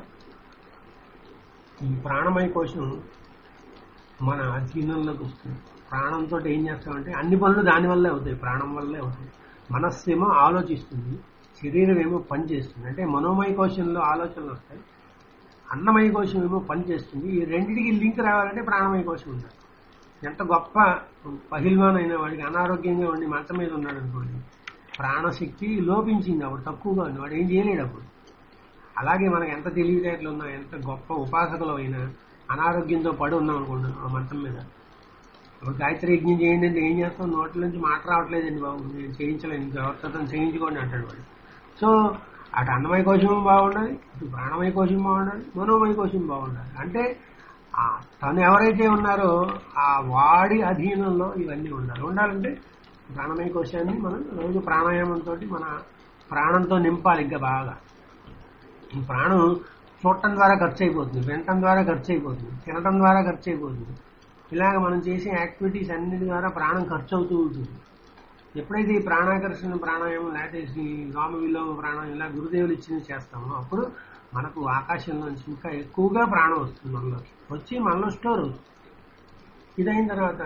S1: ఈ ప్రాణమయ కోశం మన అధీనంలోకి వస్తుంది ప్రాణంతో ఏం చేస్తామంటే అన్ని పనులు దానివల్లే అవుతాయి ప్రాణం వల్లే అవుతాయి మనస్సు ఏమో ఆలోచిస్తుంది శరీరం ఏమో పని చేస్తుంది అంటే మనోమయ కోశంలో ఆలోచనలు వస్తాయి అన్నమయ కోశం ఏమో పని చేస్తుంది ఈ రెండింటికి లింక్ రావాలంటే ప్రాణమయ కోశం ఉండాలి ఎంత గొప్ప పహిల్వాన్ అయిన వాడికి అనారోగ్యంగా ఉండి మంచం మీద ఉన్నాడు అనుకోండి ప్రాణశక్తి లోపించింది అప్పుడు తక్కువగా ఉంది వాడు ఏం చేయలేడు అప్పుడు అలాగే మనకు ఎంత తెలివితేటలు ఉన్నా ఎంత గొప్ప ఉపాసకులు అయినా అనారోగ్యంతో పడి ఉన్నాం అనుకోండి ఆ మంచం మీద ఇప్పుడు గాయత్రి యజ్ఞం చేయండి అంటే ఏం చేస్తాం నోట్ల నుంచి మాట రావట్లేదండి బాబు నేను చేయించలేను ఇంకా ఎవరితో చేయించుకోండి అంటాడు వాడు సో అటు అన్నమయ కోశం బాగుండాలి ఇటు ప్రాణమయ కోశం బాగుండాలి మనోమయ కోశం బాగుండాలి అంటే ఆ తను ఎవరైతే ఉన్నారో ఆ వాడి అధీనంలో ఇవన్నీ ఉండాలి ఉండాలంటే ప్రాణమయ కోశాన్ని మనం రోజు ప్రాణాయామంతో మన ప్రాణంతో నింపాలి ఇంకా బాగా ఈ ప్రాణం చూడటం ద్వారా ఖర్చు అయిపోతుంది వినటం ద్వారా ఖర్చు అయిపోతుంది తినటం ద్వారా ఖర్చు అయిపోతుంది ఇలాగ మనం చేసే యాక్టివిటీస్ అన్నిటి ద్వారా ప్రాణం ఖర్చు అవుతూ ఉంటుంది ఎప్పుడైతే ఈ ప్రాణాకర్షణ ప్రాణాయామం లేకపోతే ఈ రామ విలోమ ప్రాణాయం ఇలా గురుదేవులు ఇచ్చింది చేస్తామో అప్పుడు మనకు ఆకాశంలోంచి ఇంకా ఎక్కువగా ప్రాణం వస్తుంది మనలో వచ్చి మనలో స్టోర్ అవుతుంది ఇదైన తర్వాత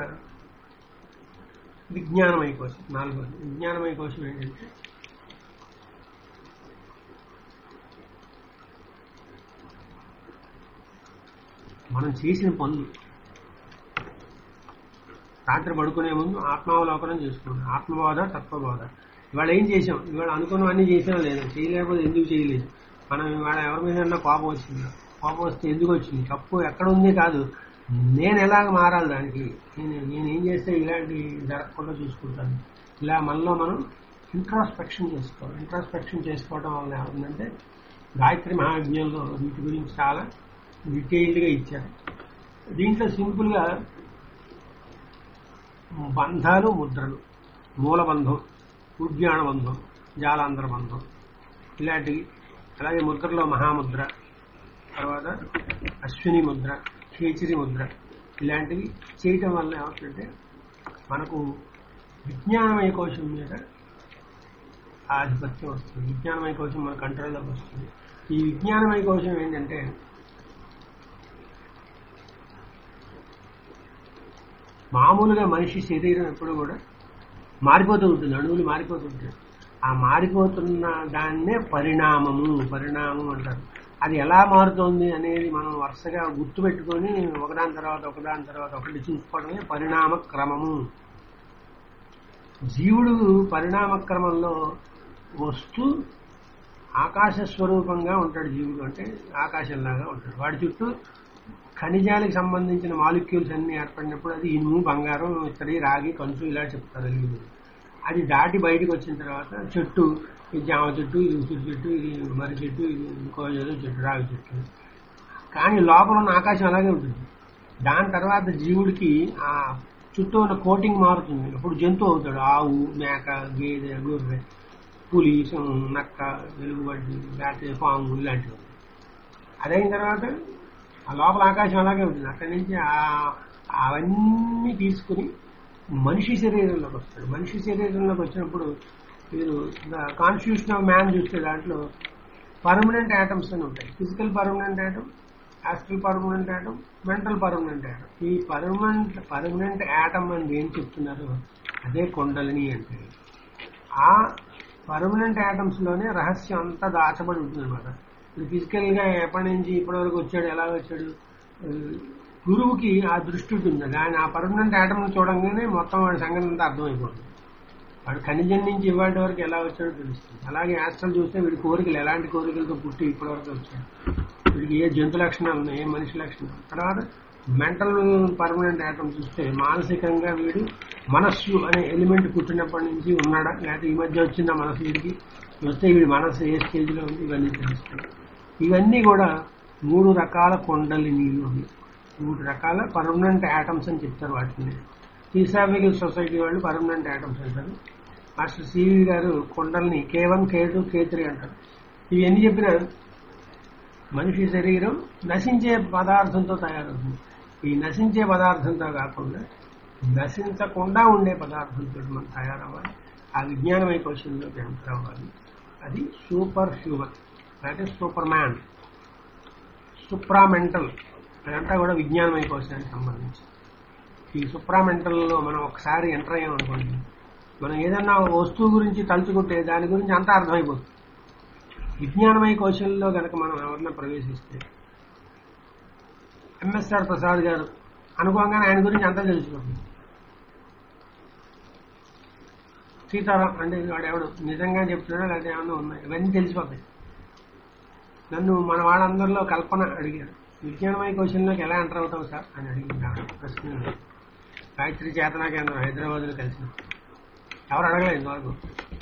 S1: విజ్ఞానమయ కోశం నాలుగోది విజ్ఞానమయ కోశం ఏంటంటే మనం చేసిన పనులు రాత్రి పడుకునే ముందు ఆత్మావలోకనం చేసుకోండి ఆత్మబోధ తత్వబోధ ఇవాళ ఏం చేసాం ఇవాళ అనుకున్నవన్నీ చేసాం లేదు చేయలేకపోతే ఎందుకు చేయలేదు మనం ఇవాళ ఎవరి మీద కోపం వచ్చింది కోపం వస్తే ఎందుకు వచ్చింది తప్పు ఎక్కడ ఉంది కాదు నేను ఎలాగ మారాలి దానికి నేను నేను ఏం చేస్తే ఇలాంటి జరగకుండా చూసుకుంటాను ఇలా మనలో మనం ఇంట్రాస్పెక్షన్ చేసుకోవాలి ఇంట్రాస్పెక్షన్ చేసుకోవడం వల్ల ఏమవుతుందంటే గాయత్రి మహాజ్ఞంలో వీటి గురించి చాలా డీటెయిల్డ్గా ఇచ్చారు దీంట్లో సింపుల్గా బంధాలు ముద్రలు మూలబంధం ఉద్యాన బంధం జాలాంతర బంధం ఇలాంటివి అలాగే ముద్రలో మహాముద్ర తర్వాత అశ్విని ముద్ర కేచిరి ముద్ర ఇలాంటివి చేయటం వల్ల ఏమవుతుందంటే మనకు విజ్ఞానమయ కోశం మీద ఆధిపత్యం వస్తుంది విజ్ఞానమయ కోశం మన కంట్రోల్లోకి వస్తుంది ఈ విజ్ఞానమయ కోశం ఏంటంటే మామూలుగా మనిషి శరీరం ఎప్పుడు కూడా మారిపోతూ ఉంటుంది అణువులు మారిపోతూ ఉంటాయి ఆ మారిపోతున్న దాన్నే పరిణామము పరిణామం అంటారు అది ఎలా మారుతోంది అనేది మనం వరుసగా గుర్తుపెట్టుకొని ఒకదాని తర్వాత ఒకదాని తర్వాత ఒకటి చూసుకోవడమే పరిణామ క్రమము జీవుడు పరిణామ క్రమంలో వస్తూ ఆకాశ స్వరూపంగా ఉంటాడు జీవుడు అంటే ఆకాశంలాగా ఉంటాడు వాడి చుట్టూ ఖనిజాలకు సంబంధించిన మాలిక్యూల్స్ అన్ని ఏర్పడినప్పుడు అది ఇనుము బంగారం ఇత్తడి రాగి కంచు ఇలా చెప్తారు వీళ్ళు. అది దాటి బయటకు వచ్చిన తర్వాత చెట్టు ఇది జామ చెట్టు ఇది ఉసిరి చెట్టు ఇది మర్రి చెట్టు ఇది ఇంకో ఏదో చెట్టు రాగి చెట్టు కానీ లోపల ఉన్న ఆకాశం అలాగే ఉంటుంది దాని తర్వాత జీవుడికి ఆ చుట్టూ ఉన్న కోటింగ్ మారుతుంది అప్పుడు జంతువు అవుతాడు ఆవు మేక గేదె గొర్రె పులి సింహం, నక్క వెలుగుబడి లేకపోతే పాము ఇలాంటివి అదైన తర్వాత ఆ లోపల ఆకాశం అలాగే ఉంటుంది అక్కడి నుంచి ఆ- అవన్నీ తీసుకుని మనిషి శరీరంలోకి వస్తాడు మనిషి శరీరంలోకి వచ్చినప్పుడు మీరు కాన్స్టిట్యూషన్ ఆఫ్ మ్యాన్ చూస్తే దాంట్లో పర్మనెంట్ యాటమ్స్ అని ఉంటాయి physical permanent atom astral permanent atom mental permanent atom ఈ పర్మనెంట్ పర్మనెంట్ యాటమ్ అని ఏం చెప్తున్నారు అదే కొండలిని అంటే ఆ పర్మనెంట్ యాటమ్స్ లోనే రహస్యం అంతా దాచబడి ఉంటుంది అనమాట ఇప్పుడు ఫిజికల్ గా ఎప్పటి నుంచి ఇప్పటి వరకు వచ్చాడు ఎలా వచ్చాడు ఆ, గురువుకి ఆ దృష్టి ఉంటుంది కానీ ఆ పర్మనెంట్ యాటమ్ చూడంగానే మొత్తం వాడి సంగతి అంతా అర్థమైపోతుంది వాడు ఖనిజం నుంచి ఇవాటి వరకు ఎలా వచ్చాడో తెలుస్తుంది అలాగే యాస్ట్రల్ చూస్తే వీడి కోరికలు ఎలాంటి కోరికలతో పుట్టి ఇప్పటి వరకు వచ్చాడు వీడికి ఏ జంతు లక్షణాలు ఉన్నాయి ఏ మనిషి లక్షణాలు తర్వాత మెంటల్ పర్మనెంట్ యాటమ్ చూస్తే మానసికంగా వీడు మనస్సు అనే ఎలిమెంట్ పుట్టినప్పటి నుంచి ఉన్నాడా లేకపోతే ఈ మధ్య వచ్చిందా మనసు వీడికి వస్తే వీడి మనస్సు ఏ స్టేజ్ లో ఉంది ఇవన్నీ తెలుస్తాయి ఇవన్నీ కూడా మూడు రకాల కొండలి నీళ్లు ఉన్నాయి మూడు రకాల పర్మనెంట్ యాటమ్స్ అని చెప్తారు వాటిని థియోసాఫికల్ సొసైటీ వాళ్ళు పర్మనెంట్ యాటమ్స్ అంటారు మాస్టర్ సివి గారు కొండల్ని K one K two K three అంటారు ఇవి ఎన్ని చెప్పినా మనిషి శరీరం నశించే పదార్థంతో తయారవుతుంది ఈ నశించే పదార్థంతో కాకుండా నశించకుండా ఉండే పదార్థంతో మనం తయారవ్వాలి ఆ విజ్ఞానమయ కోశంలోకి ఎంటర్ అవ్వాలి అది సూపర్ హ్యూమన్ అంటే సూపర్ మ్యాన్ సుప్రామెంటల్ అదంతా కూడా విజ్ఞానమయ కోశానికి సంబంధించి ఈ సుప్రామెంటల్లో మనం ఒకసారి ఎంటర్ అయ్యామనుకోండి మనం ఏదన్నా వస్తువు గురించి తలుచుకుంటే దాని గురించి అంతా అర్థమైపోతుంది విజ్ఞానమయ కోశంలో గనక మనం ఎవరన్నా ప్రవేశిస్తే ఎంఎస్ఆర్ ప్రసాద్ గారు అనుకోగానే ఆయన గురించి అంతా తెలిసిపోతుంది సీతారాం అంటే వాడు ఎవడు నిజంగా చెప్తున్నాడా లేకపోతే ఏమన్నా ఉన్నాయి ఇవన్నీ తెలిసిపోతాయి నన్ను మన వాళ్ళందరిలో కల్పన అడిగారు విజ్ఞానమయ క్వశ్చన్లోకి ఎలా ఎంటర్ అవుతాం సార్ అని అడిగింది ఆవిడ ప్రశ్న గాయత్రి చేతనా కేంద్రం హైదరాబాద్లో కలిసిన ఎవరు అడగలేదు ఇంతవరకు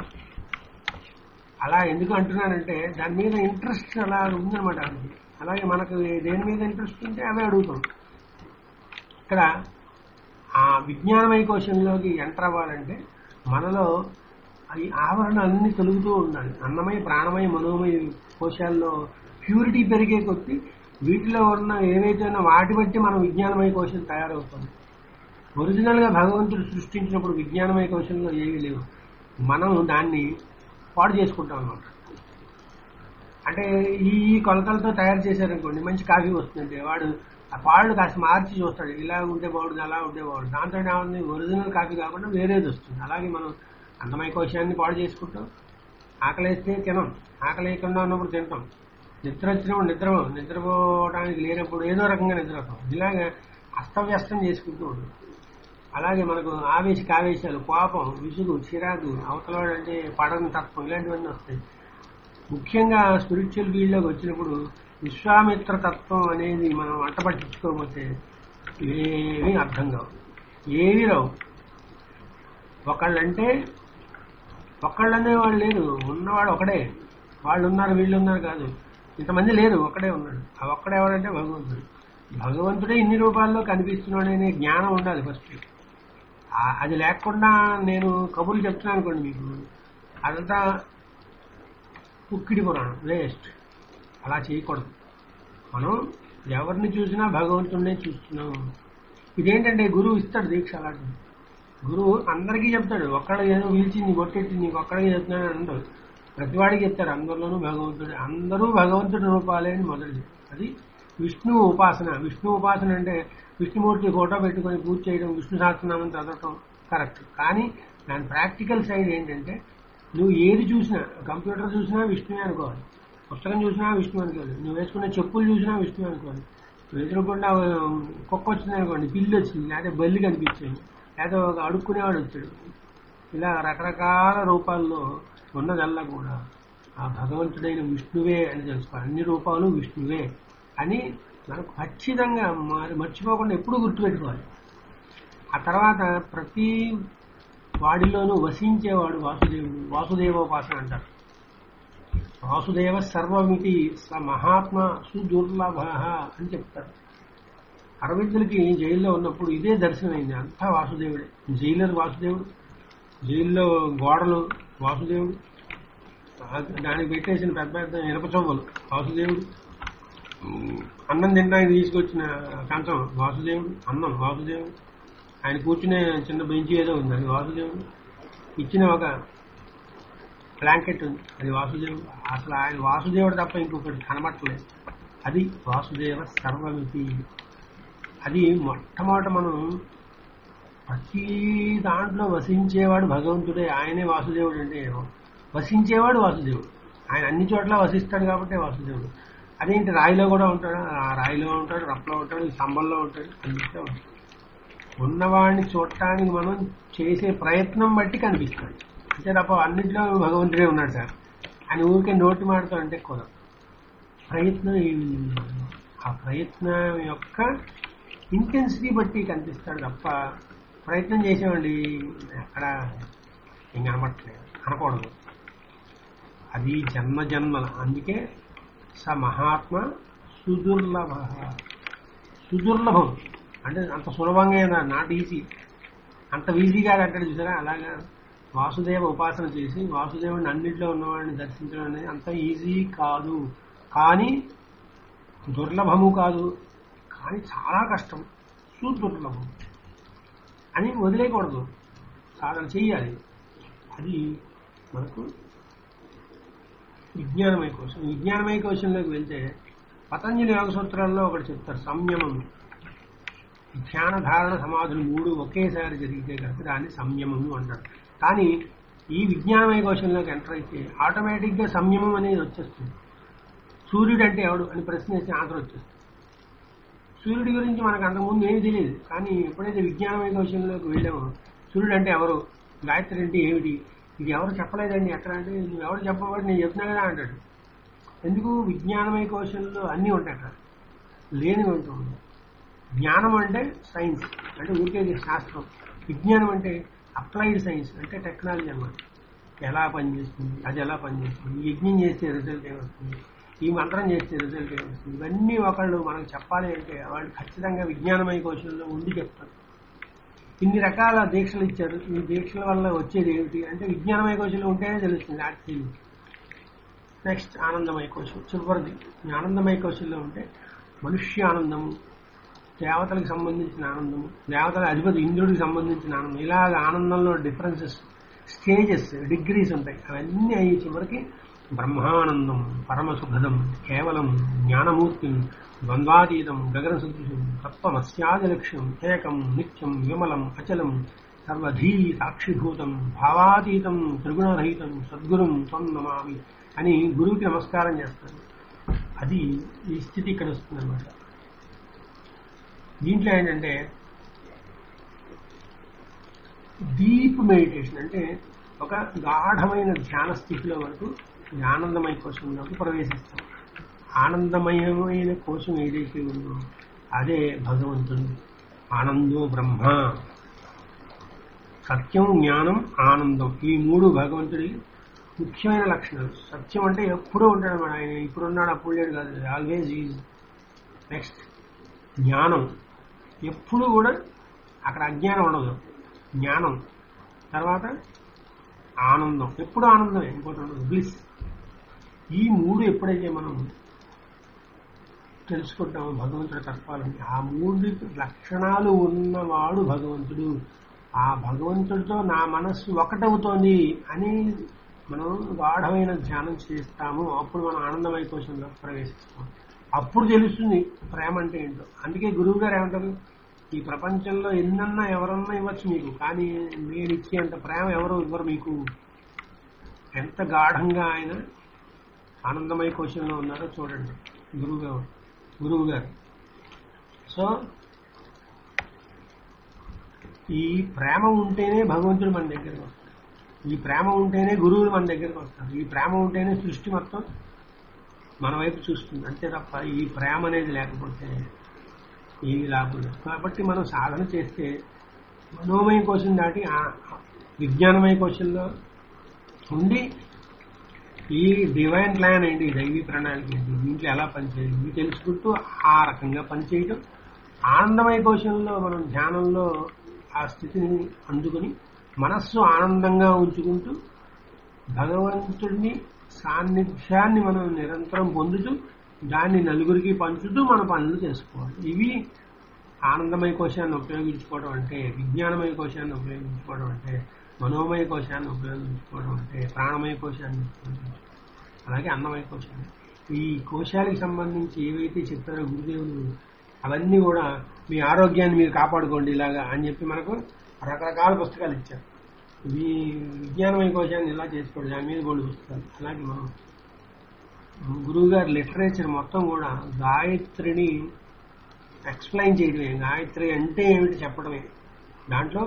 S1: అలా ఎందుకు అంటున్నానంటే దాని మీద ఇంట్రెస్ట్ అలా ఉందన్నమాట ఆవిడకి. అలాగే మనకు దేని మీద ఇంట్రెస్ట్ ఉంటే అవే అడుగుతాం ఇక్కడ ఆ విజ్ఞానమయ కోశంలోకి ఎంటర్ అవ్వాలంటే మనలో ఈ ఆవరణలన్నీ తొలుగుతూ ఉండాలి అన్నమయ ప్రాణమయ మనోమయ కోశాల్లో ప్యూరిటీ పెరిగే కొద్దీ వీటిలో ఉన్న ఏవైతే ఉన్నా వాటి బట్టి మనం విజ్ఞానమయ కోశం తయారవుతుంది ఒరిజినల్ గా భగవంతుడు సృష్టించినప్పుడు విజ్ఞానమయ కోశంలో ఏమీ లేవు మనం దాన్ని పాడు చేసుకుంటాం అన్నమాట అంటే ఈ ఈ కొలతలతో తయారు చేశారనుకోండి మంచి కాఫీ వస్తుందంటే వాడు ఆ పాళ్ళు కాస్త మార్చి చూస్తాడు ఇలా ఉంటే బాగుంది అలా ఉంటే బాగుంది దాంతో ఏముంది ఒరిజినల్ కాఫీ కాకుండా వేరేది వస్తుంది అలాగే మనం అందమయ కోశాన్ని పాడు చేసుకుంటాం ఆకలేస్తే తినం ఆకలి లేకుండా ఉన్నప్పుడు తింటాం నిద్ర వచ్చినప్పుడు నిద్ర నిద్రపోవడానికి లేనప్పుడు ఏదో రకంగా నిద్రపోతాం ఇలాగ అస్తవ్యస్తం చేసుకుంటూ ఉంటాం అలాగే మనకు ఆవేశ కావేశాలు కోపం విసుగు చిరాకు అవతల అంటే పడని తత్వం ఇలాంటివన్నీ వస్తాయి ముఖ్యంగా స్పిరిచువల్ ఫీల్డ్లోకి వచ్చినప్పుడు విశ్వామిత్ర తత్వం అనేది మనం వంట పట్టించుకోకపోతే ఏమీ అర్థం కావు ఏమీ రావు ఒకళ్ళంటే ఒకళ్ళనే వాళ్ళు లేరు ఉన్నవాడు ఒకడే వాళ్ళు ఉన్నారు వీళ్ళు ఉన్నారు కాదు ఇంతమంది లేరు ఒక్కడే ఉన్నాడు ఆ ఒక్కడే ఎవరంటే భగవంతుడు భగవంతుడే ఇన్ని రూపాల్లో కనిపిస్తున్నాడు అనే జ్ఞానం ఉండాలి ఫస్ట్ ఆ- అది లేకుండా నేను కబుర్లు చెప్తున్నాను అనుకోండి మీకు అదంతా ఉక్కిడి పురాణం వేస్ట్ అలా చేయకూడదు మనం ఎవరిని చూసినా భగవంతుడినే చూస్తున్నాం ఇదేంటంటే గురువు ఇస్తాడు దీక్ష అలాంటిది గురువు అందరికీ చెప్తాడు ఒక్కడ ఏదో పిలిచి నీ బొట్టెట్టి నీకు ఒక్కడికి చెప్తున్నాడు అని ఉండదు ప్రతివాడికి చెప్తాడు అందరిలోనూ భగవంతుడు అందరూ భగవంతుడి రూపాలే అని మొదలు అది విష్ణు ఉపాసన విష్ణు ఉపాసన అంటే విష్ణుమూర్తి ఫోటో పెట్టుకొని పూజ చేయడం విష్ణు సహస్రనామం చదవటం కరెక్ట్ కానీ దాని ప్రాక్టికల్ సైడ్ ఏంటంటే నువ్వు ఏది చూసినా కంప్యూటర్ చూసినా విష్ణువే అనుకోవాలి పుస్తకం చూసినా విష్ణు అనుకోవాలి నువ్వు వేసుకున్న చెప్పులు చూసినా విష్ణు అనుకోవాలి నువ్వు ఎదురుకుండా ఆ, కుక్క వచ్చింది అనుకోండి పిల్లి వచ్చింది లేకపోతే బల్లి కనిపించింది లేకపోతే ఒక అడుక్కునేవాడు వచ్చాడు ఇలా రకరకాల రూపాల్లో ఉన్నదల్లా కూడా ఆ భగవంతుడైన విష్ణువే అని తెలుసుకోవాలి అన్ని రూపాలు విష్ణువే అని మనకు ఖచ్చితంగా మరి మర్చిపోకుండా ఎప్పుడూ గుర్తుపెట్టుకోవాలి ఆ తర్వాత ప్రతి వాడిలోనూ వసించేవాడు వాసుదేవుడు వాసుదేవోపాసన అంటారు వాసుదేవ సర్వమితి స మహాత్మ సుదుర్లభ అని చెప్తారు అరవిందులకి జైల్లో ఉన్నప్పుడు ఇదే దర్శనమైంది అంతా వాసుదేవుడే జైలర్ వాసుదేవుడు జైల్లో గోడలు వాసుదేవుడు దానికి పెట్టేసిన పెద్ద పెద్ద ఇనప చొవ్వలు వాసుదేవుడు అన్నం తినడానికి తీసుకొచ్చిన కంచం వాసుదేవుడు అన్నం వాసుదేవుడు ఆయన కూర్చునే చిన్న బెంచ్ ఏదో ఉంది అది వాసుదేవుడు ఇచ్చిన ఒక బ్లాంకెట్ ఉంది అది వాసుదేవుడు అసలు ఆయన వాసుదేవుడు తప్ప ఇంకొకటి కనబట్టలేదు అది వాసుదేవ సర్వమితి అది మొట్టమొదట మనం ప్రతి దాంట్లో వసించేవాడు భగవంతుడే ఆయనే వాసుదేవుడు అంటే వసించేవాడు వాసుదేవుడు ఆయన అన్ని చోట్ల వసిస్తాడు కాబట్టి వాసుదేవుడు అదేంటి రాయిలో కూడా ఉంటాడు ఆ రాయిలో ఉంటాడు రప్పలో ఉంటాడు ఈ స్తంభంలో ఉంటాడు అన్నిట్లో ఉంటాడు ఉన్నవాడిని చూడటానికి మనం చేసే ప్రయత్నం బట్టి కనిపిస్తాడు అంతే తప్ప అన్నింటిలో భగవంతుడే ఉన్నాడు సార్ అని ఊరికే నోటి మాటతో అంటే కుదరదు ప్రయత్నం ఏమి- ఆ ప్రయత్నం యొక్క ఇంటెన్సిటీ బట్టి కనిపిస్తాడు తప్ప ప్రయత్నం చేసేవాడి ఎక్కడ ఏం కనబట్టలేదు అనకూడదు అది జన్మ జన్మల అందుకే స మహాత్మ సుదుర్లభ సుదుర్లభం అంటే అంత సులభంగా నాట్ ఈజీ అంత ఈజీగా అంటాడు చూసారా అలాగా వాసుదేవ ఉపాసన చేసి వాసుదేవుడిని అన్నింటిలో ఉన్నవాడిని దర్శించడం అనేది అంత ఈజీ కాదు కానీ దుర్లభము కాదు కానీ చాలా కష్టం సుదుర్లభం అని వదిలేయకూడదు సాధన చెయ్యాలి అది మనకు విజ్ఞానమయ కోశం విజ్ఞానమయ కోశంలోకి వెళ్తే పతంజలి యోగ సూత్రాల్లో ఒకటి చెప్తారు సంయమం ధ్యాన ధారణ సమాధులు మూడు ఒకేసారి జరిగితే కనుక దాన్ని సంయమము అంటారు కానీ ఈ విజ్ఞానమయ కోశంలోకి ఎంటర్ అయితే ఆటోమేటిక్గా సంయమం అనేది వచ్చేస్తుంది సూర్యుడు అంటే ఎవడు అని ప్రశ్న వేస్తే ఆన్సర్ వచ్చేస్తుంది సూర్యుడి గురించి మనకు అంతకుముందు ఏమీ తెలియదు కానీ ఎప్పుడైతే విజ్ఞానమయ కోశంలోకి వెళ్ళామో సూర్యుడు అంటే ఎవరు గాయత్రి అంటే ఏమిటి ఇది ఎవరు చెప్పలేదండి ఎక్కడ అంటే నువ్వు ఎవరు చెప్పబడి నేను చెప్తున్నా కదా అంటాడు ఎందుకు విజ్ఞానమయ కోశంలో అన్నీ ఉంటాయి అక్కడ లేనివి ఉంటుంది జ్ఞానం అంటే సైన్స్ అంటే ఊరికే ఇది శాస్త్రం విజ్ఞానం అంటే అప్లైడ్ సైన్స్ అంటే టెక్నాలజీ అన్నమాట ఎలా పనిచేస్తుంది అది ఎలా పనిచేస్తుంది ఈ యజ్ఞం చేస్తే రిజల్ట్ ఏమొస్తుంది ఈ మంత్రం చేస్తే రిజల్ట్ ఏమొస్తుంది ఇవన్నీ ఒకళ్ళు మనకు చెప్పాలి అంటే వాళ్ళు ఖచ్చితంగా విజ్ఞానమయ కోశంలో ఉండి చెప్తారు ఇన్ని రకాల దీక్షలు ఇచ్చారు ఈ దీక్షల వల్ల వచ్చేది ఏమిటి అంటే విజ్ఞానమయ కోశంలో ఉంటేనే తెలుస్తుంది నాకు తెలియదు నెక్స్ట్ ఆనందమయ కోశం చివరిది ఈ ఆనందమయ కోశంలో ఉంటే మనుష్య ఆనందము దేవతలకు సంబంధించిన ఆనందము దేవతల అధిపతి ఇంద్రుడికి సంబంధించిన ఆనందం ఇలాగ ఆనందంలో డిఫరెన్సెస్ స్టేజెస్ డిగ్రీస్ ఉంటాయి అవన్నీ అయ్యి చివరికి బ్రహ్మానందం పరమసుఖదం కేవలం జ్ఞానమూర్తి ద్వంద్వాతీతం గగన సదృశం తత్వమస్యాది లక్ష్యం ఏకం నిత్యం విమలం అచలం సర్వధీ సాక్షిభూతం భావాతీతం త్రిగుణరహితం సద్గురుం త్వం నమామి అని గురువుకి నమస్కారం చేస్తాను అది ఈ స్థితి ఇక్కడ వస్తుందన్నమాట దీంట్లో ఏంటంటే డీప్ మెడిటేషన్ అంటే ఒక గాఢమైన ధ్యాన స్థితిలో వరకు ఈ ఆనందమయ కోశంలోకి ప్రవేశిస్తాం ఆనందమయమైన కోశం ఏదైతే ఉందో అదే భగవంతుడు ఆనందో బ్రహ్మ సత్యం జ్ఞానం ఆనందం ఈ మూడు భగవంతుడి ముఖ్యమైన లక్షణాలు సత్యం అంటే ఎప్పుడూ ఉంటాడు మన ఆయన ఇప్పుడు ఉన్నాడు అప్పుడు లేడు కాదు ఆల్వేజ్ ఈజ్ నెక్స్ట్ జ్ఞానం ఎప్పుడు కూడా అక్కడ అజ్ఞానం ఉండదు జ్ఞానం తర్వాత ఆనందం ఎప్పుడు ఆనందమే ఇంకోటి ఉండదు బ్లిస్ ఈ మూడు ఎప్పుడైతే మనం తెలుసుకుంటామో భగవంతుడి తత్వాలని ఆ మూడు లక్షణాలు ఉన్నవాడు భగవంతుడు ఆ భగవంతుడితో నా మనస్సు ఒకటవుతోంది అని మనం గాఢమైన ధ్యానం చేస్తాము అప్పుడు మనం ఆనందమయ కోశంలో ప్రవేశిస్తాం అప్పుడు తెలుస్తుంది ప్రేమ అంటే ఏంటో అందుకే గురువు గారు ఏమంటారు ఈ ప్రపంచంలో ఎన్నన్నా ఎవరన్నా ఇవ్వచ్చు మీకు కానీ నేను ఇచ్చేంత ప్రేమ ఎవరు ఇవ్వరు మీకు ఎంత గాఢంగా ఆయన ఆనందమయ కోశంలో ఉన్నారో చూడండి గురువు గారు గురువు గారు సో ఈ ప్రేమ ఉంటేనే భగవంతుడు మన దగ్గరకు వస్తాడు ఈ ప్రేమ ఉంటేనే గురువులు మన దగ్గరకు వస్తారు ఈ ప్రేమ ఉంటేనే సృష్టి మొత్తం మన వైపు చూస్తుంది అంతే తప్ప ఈ ప్రేమ అనేది లేకపోతే ఏమి లాభం లేదు కాబట్టి మనం సాధన చేస్తే మనోమయ కోశం దాటి ఆ విజ్ఞానమయ కోశంలో ఉండి ఈ డివైన్ ప్లాన్ ఏంటి దైవీ ప్రణాళిక ఏంటి దీంట్లో ఎలా పనిచేయాలి ఇవి తెలుసుకుంటూ ఆ రకంగా పనిచేయటం ఆనందమయ కోశంలో మనం ధ్యానంలో ఆ స్థితిని అందుకుని మనస్సు ఆనందంగా ఉంచుకుంటూ భగవంతుడిని సాన్నిధ్యాన్ని మనం నిరంతరం పొందుతూ దాన్ని నలుగురికి పంచుతూ మన పనులు చేసుకోవాలి ఇవి ఆనందమయ కోశాన్ని ఉపయోగించుకోవడం అంటే విజ్ఞానమయ కోశాన్ని ఉపయోగించుకోవడం అంటే మనోమయ కోశాన్ని ఉపయోగించుకోవడం అంటే ప్రాణమయ కోశాన్ని ఉపయోగించుకోవడం అలాగే అన్నమయ కోశాన్ని ఈ కోశాలకు సంబంధించి ఏవైతే చెప్పారో గురుదేవులు అవన్నీ కూడా మీ ఆరోగ్యాన్ని మీరు కాపాడుకోండి ఇలాగా అని చెప్పి మనకు రకరకాల పుస్తకాలు ఇచ్చారు మీ విజ్ఞానమయ కోశాన్ని ఇలా చేసుకోండి దాని మీద కూడా పుస్తకాలు అలాగే మనం గురువు గారి లిటరేచర్ మొత్తం కూడా గాయత్రిని ఎక్స్ప్లెయిన్ చేయడమే గాయత్రి అంటే ఏమిటి చెప్పడమే దాంట్లో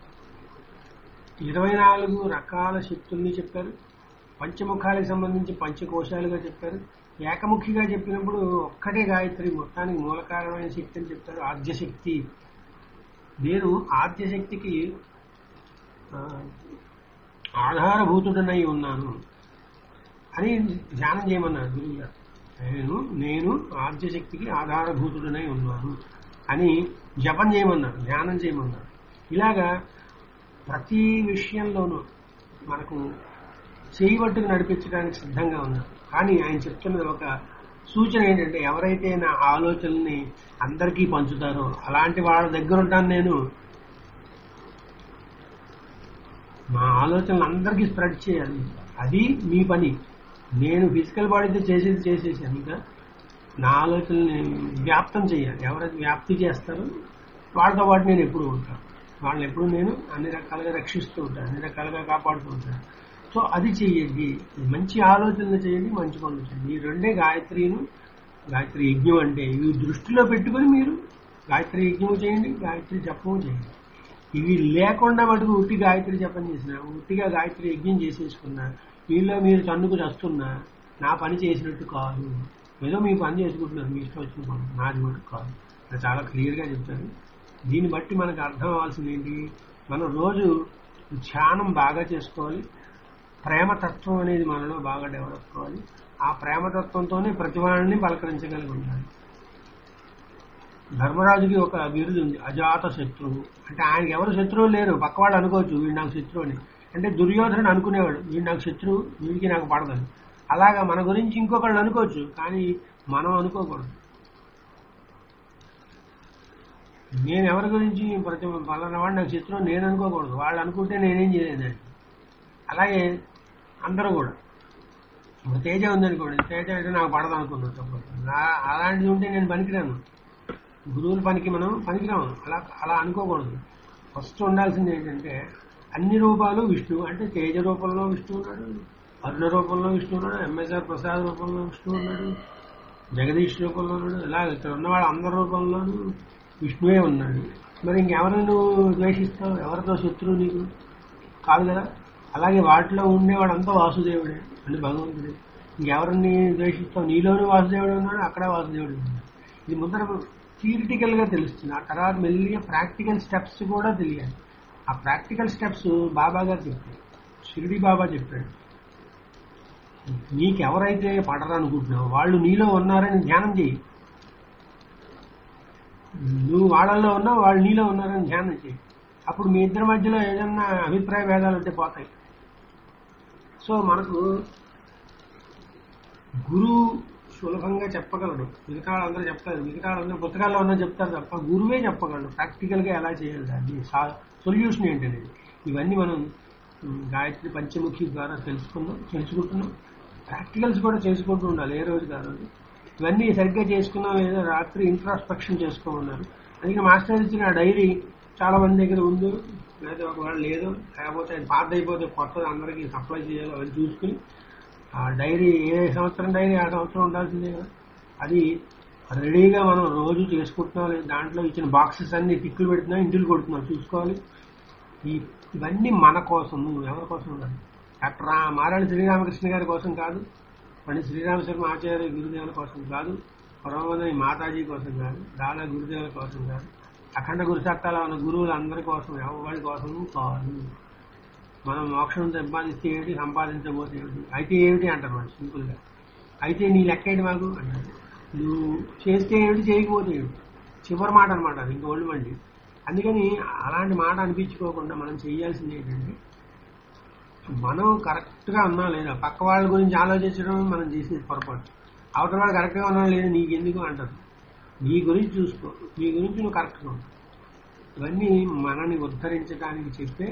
S1: ఇరవై నాలుగు రకాల శక్తుల్ని చెప్పారు పంచముఖాలకు సంబంధించి పంచకోశాలుగా చెప్పారు ఏకముఖిగా చెప్పినప్పుడు ఒక్కటే గాయత్రి మొత్తానికి మూలకారమైన శక్తి అని చెప్తారు ఆద్యశక్తి నేను ఆద్యశక్తికి ఆ, ఆధారభూతుడనై ఉన్నాను అని ధ్యానం చేయమన్నారు గురువు గారు నేను నేను ఆద్యశక్తికి ఆధారభూతుడనై ఉన్నాను అని జపం చేయమన్నారు ధ్యానం చేయమన్నారు ఇలాగా ప్రతి విషయంలోనూ మనకు చేయబట్టుకు నడిపించడానికి సిద్ధంగా ఉన్నారు కానీ ఆయన చెప్తున్నది ఒక సూచన ఏంటంటే ఎవరైతే నా ఆలోచనల్ని అందరికీ పంచుతారో అలాంటి వాళ్ళ దగ్గర ఉంటాను నేను మా ఆలోచనలు అందరికీ స్ప్రెడ్ చేయాలి అది మీ పని నేను ఫిజికల్ బాడీతో చేసేది చేసేసాను ఇంకా నా ఆలోచనల్ని వ్యాప్తం చేయాలి ఎవరైతే వ్యాప్తి చేస్తారో వాళ్ళతో పాటు నేను ఎప్పుడు ఉంటాను వాళ్ళని ఎప్పుడు నేను అన్ని రకాలుగా రక్షిస్తూ ఉంటాను అన్ని రకాలుగా కాపాడుతూ ఉంటాను సో అది చెయ్యండి మంచి ఆలోచనలు చేయండి మంచి పనులు చేయండి ఈ రెండే గాయత్రిను గాయత్రి యజ్ఞం అంటే ఇవి దృష్టిలో పెట్టుకొని మీరు గాయత్రి యజ్ఞం చేయండి గాయత్రి జపము చేయండి ఇవి లేకుండా మటుకు ఉట్టి గాయత్రి జపం చేసిన ఉట్టిగా గాయత్రి యజ్ఞం చేసేసుకున్నా వీళ్ళలో మీరు తన్నుకు చస్తున్నా నా పని చేసినట్టు కాదు ఏదో మీ పని చేసుకుంటున్నారు మీ ఇష్టం వచ్చిన పని నాది మటుకు కాదు అది చాలా క్లియర్గా చెప్తారు దీన్ని బట్టి మనకు అర్థం అవ్వాల్సింది ఏంటి మనం రోజు ధ్యానం బాగా చేసుకోవాలి ప్రేమతత్వం అనేది మనలో బాగా డెవలప్ కావాలి ఆ ప్రేమతత్వంతోనే ప్రతి వాళ్ళని పలకరించగలిగి ఉండాలి ధర్మరాజుకి ఒక బిరుదు ఉంది అజాత శత్రువు అంటే ఆయనకి ఎవరు శత్రువు లేరు పక్క వాళ్ళు అనుకోవచ్చు వీడు నాకు శత్రువు అని అంటే దుర్యోధనుడు అనుకునేవాడు వీడు నాకు శత్రువు వీడికి నాకు పడదని అలాగా మన గురించి ఇంకొకళ్ళు అనుకోవచ్చు కానీ మనం అనుకోకూడదు నేను ఎవరి గురించి ప్రతి పలానా వాడు నాకు శత్రువు నేను అనుకోకూడదు వాళ్ళు అనుకుంటే నేనేం చేయలేదండి అలాగే అందరూ కూడా ఇప్పుడు తేజ ఉందనుకోండి తేజ అయితే నాకు పడదు అనుకున్నాను తప్పదు నా- అలాంటిది ఉంటే నేను పనికిరాను గురువుల పనికి మనం పనికిరాము అలా అలా అనుకోకూడదు ఫస్ట్ ఉండాల్సింది ఏంటంటే అన్ని రూపాలు విష్ణువు అంటే తేజ రూపంలో విష్ణు ఉన్నాడు అరుణ రూపంలో విష్ణు ఉన్నాడు ఎంఎస్ఆర్ ప్రసాద్ రూపంలో విష్ణు ఉన్నాడు జగదీష్ రూపంలో ఉన్నాడు ఇలా ఇక్కడ ఉన్న వాళ్ళ అందరి రూపంలోనూ విష్ణువే ఉన్నాడు మరి ఇంకెవరిని నువ్వు ద్వేషిస్తావు ఎవరితో శత్రువు నీకు కాదు కదా అలాగే వాటిలో ఉండేవాడంతా వాసుదేవుడే అంటే భగవంతుడే ఇంకెవరిని ద్వేషిస్తావు నీలోనూ వాసుదేవుడు ఉన్నాడు అక్కడ వాసుదేవుడు ఉన్నాడు ఇది ముందర థియరిటికల్ గా తెలుస్తుంది ఆ తర్వాత మెల్లిగా ప్రాక్టికల్ స్టెప్స్ కూడా తెలియాలి ఆ ప్రాక్టికల్ స్టెప్స్ బాబా గారు చెప్పారు షిరిడి బాబా చెప్పాడు నీకెవరైతే పడరనుకుంటున్నావు వాళ్ళు నీలో ఉన్నారని ధ్యానం చేయి నువ్వు వాళ్ళల్లో ఉన్నావు వాళ్ళు నీలో ఉన్నారని ధ్యానం చేయి అప్పుడు మీ ఇద్దరి మధ్యలో ఏదన్నా అభిప్రాయ భేదాలు ఉంటే పోతాయి సో మనకు గురువు సులభంగా చెప్పగలడు మిగతా వాళ్ళందరూ చెప్తారు మిగతా వాళ్ళందరూ పుస్తకాల్లో ఉన్నా చెప్తారు తప్ప గురువే చెప్పగలడు ప్రాక్టికల్ గా ఎలా చేయాలి దాన్ని సొల్యూషన్ ఏంటనేది ఇవన్నీ మనం ఉమ్, గాయత్రి పంచముఖి ద్వారా తెలుసుకున్నాం తెలుసుకుంటున్నాం ప్రాక్టికల్స్ కూడా చేసుకుంటూ ఉండాలి ఏ రోజు కాదు ఇవన్నీ సరిగ్గా చేసుకున్నా లేదా రాత్రి ఇంట్రాస్పెక్షన్ చేసుకోమన్నారు అందుకే మాస్టర్ ఇచ్చిన డైరీ చాలా మంది దగ్గర ఉంది లేదా ఒకవేళ లేదు లేకపోతే అది పాత అయిపోతే కొత్తది అందరికీ సప్లై చేయాలి అవన్నీ చూసుకుని ఆ డైరీ ఏ సంవత్సరం డైరీ ఆ సంవత్సరం ఉండాల్సిందే కదా అది రెడీగా మనం రోజు చేసుకుంటున్నాం లేదు దాంట్లో ఇచ్చిన బాక్సెస్ అన్ని టిక్కులు పెడుతున్నాం ఇంటికి కొడుతున్నాం చూసుకోవాలి ఈ ఇవన్నీ మన కోసం నువ్వు ఎవరి కోసం ఉండాలి డాక్టర్ రా మారాణి శ్రీరామకృష్ణ గారి కోసం కాదు పండిత్ శ్రీరామ శర్మ ఆచార్య గురుదేవుల కోసం కాదు పరమవందని మాతాజీ కోసం కాదు దాదా గురుదేవుల కోసం కాదు అఖండ గురుసత్తాల ఉన్న గురువులందరి కోసం ఎవరి కోసం కాదు మనం మోక్షం సంపాదిస్తే ఏమిటి సంపాదించబోతే ఏమిటి అయితే ఏమిటి అంటారు మనం సింపుల్ గా అయితే నీ లెక్క ఏంటి మాకు అంటారు నువ్వు చేస్తే ఏమిటి చేయకపోతే ఏమిటి చివరి మాట అనమాట అది ఇంక ఒళ్ళు మండి అందుకని అలాంటి మాట అనిపించుకోకుండా మనం చేయాల్సింది ఏంటంటే మనం కరెక్ట్ గా ఉన్నా లేదా పక్క వాళ్ళ గురించి ఆలోచించడం మనం చేసేది పొరపాటు అవతల వాళ్ళు కరెక్ట్ గా ఉన్నా లేదా నీకు ఎందుకు అంటారు నీ గురించి చూసుకో నీ గురించి నువ్వు కరెక్ట్ గా ఉంటావు ఇవన్నీ మనని ఉద్ధరించడానికి చెప్పే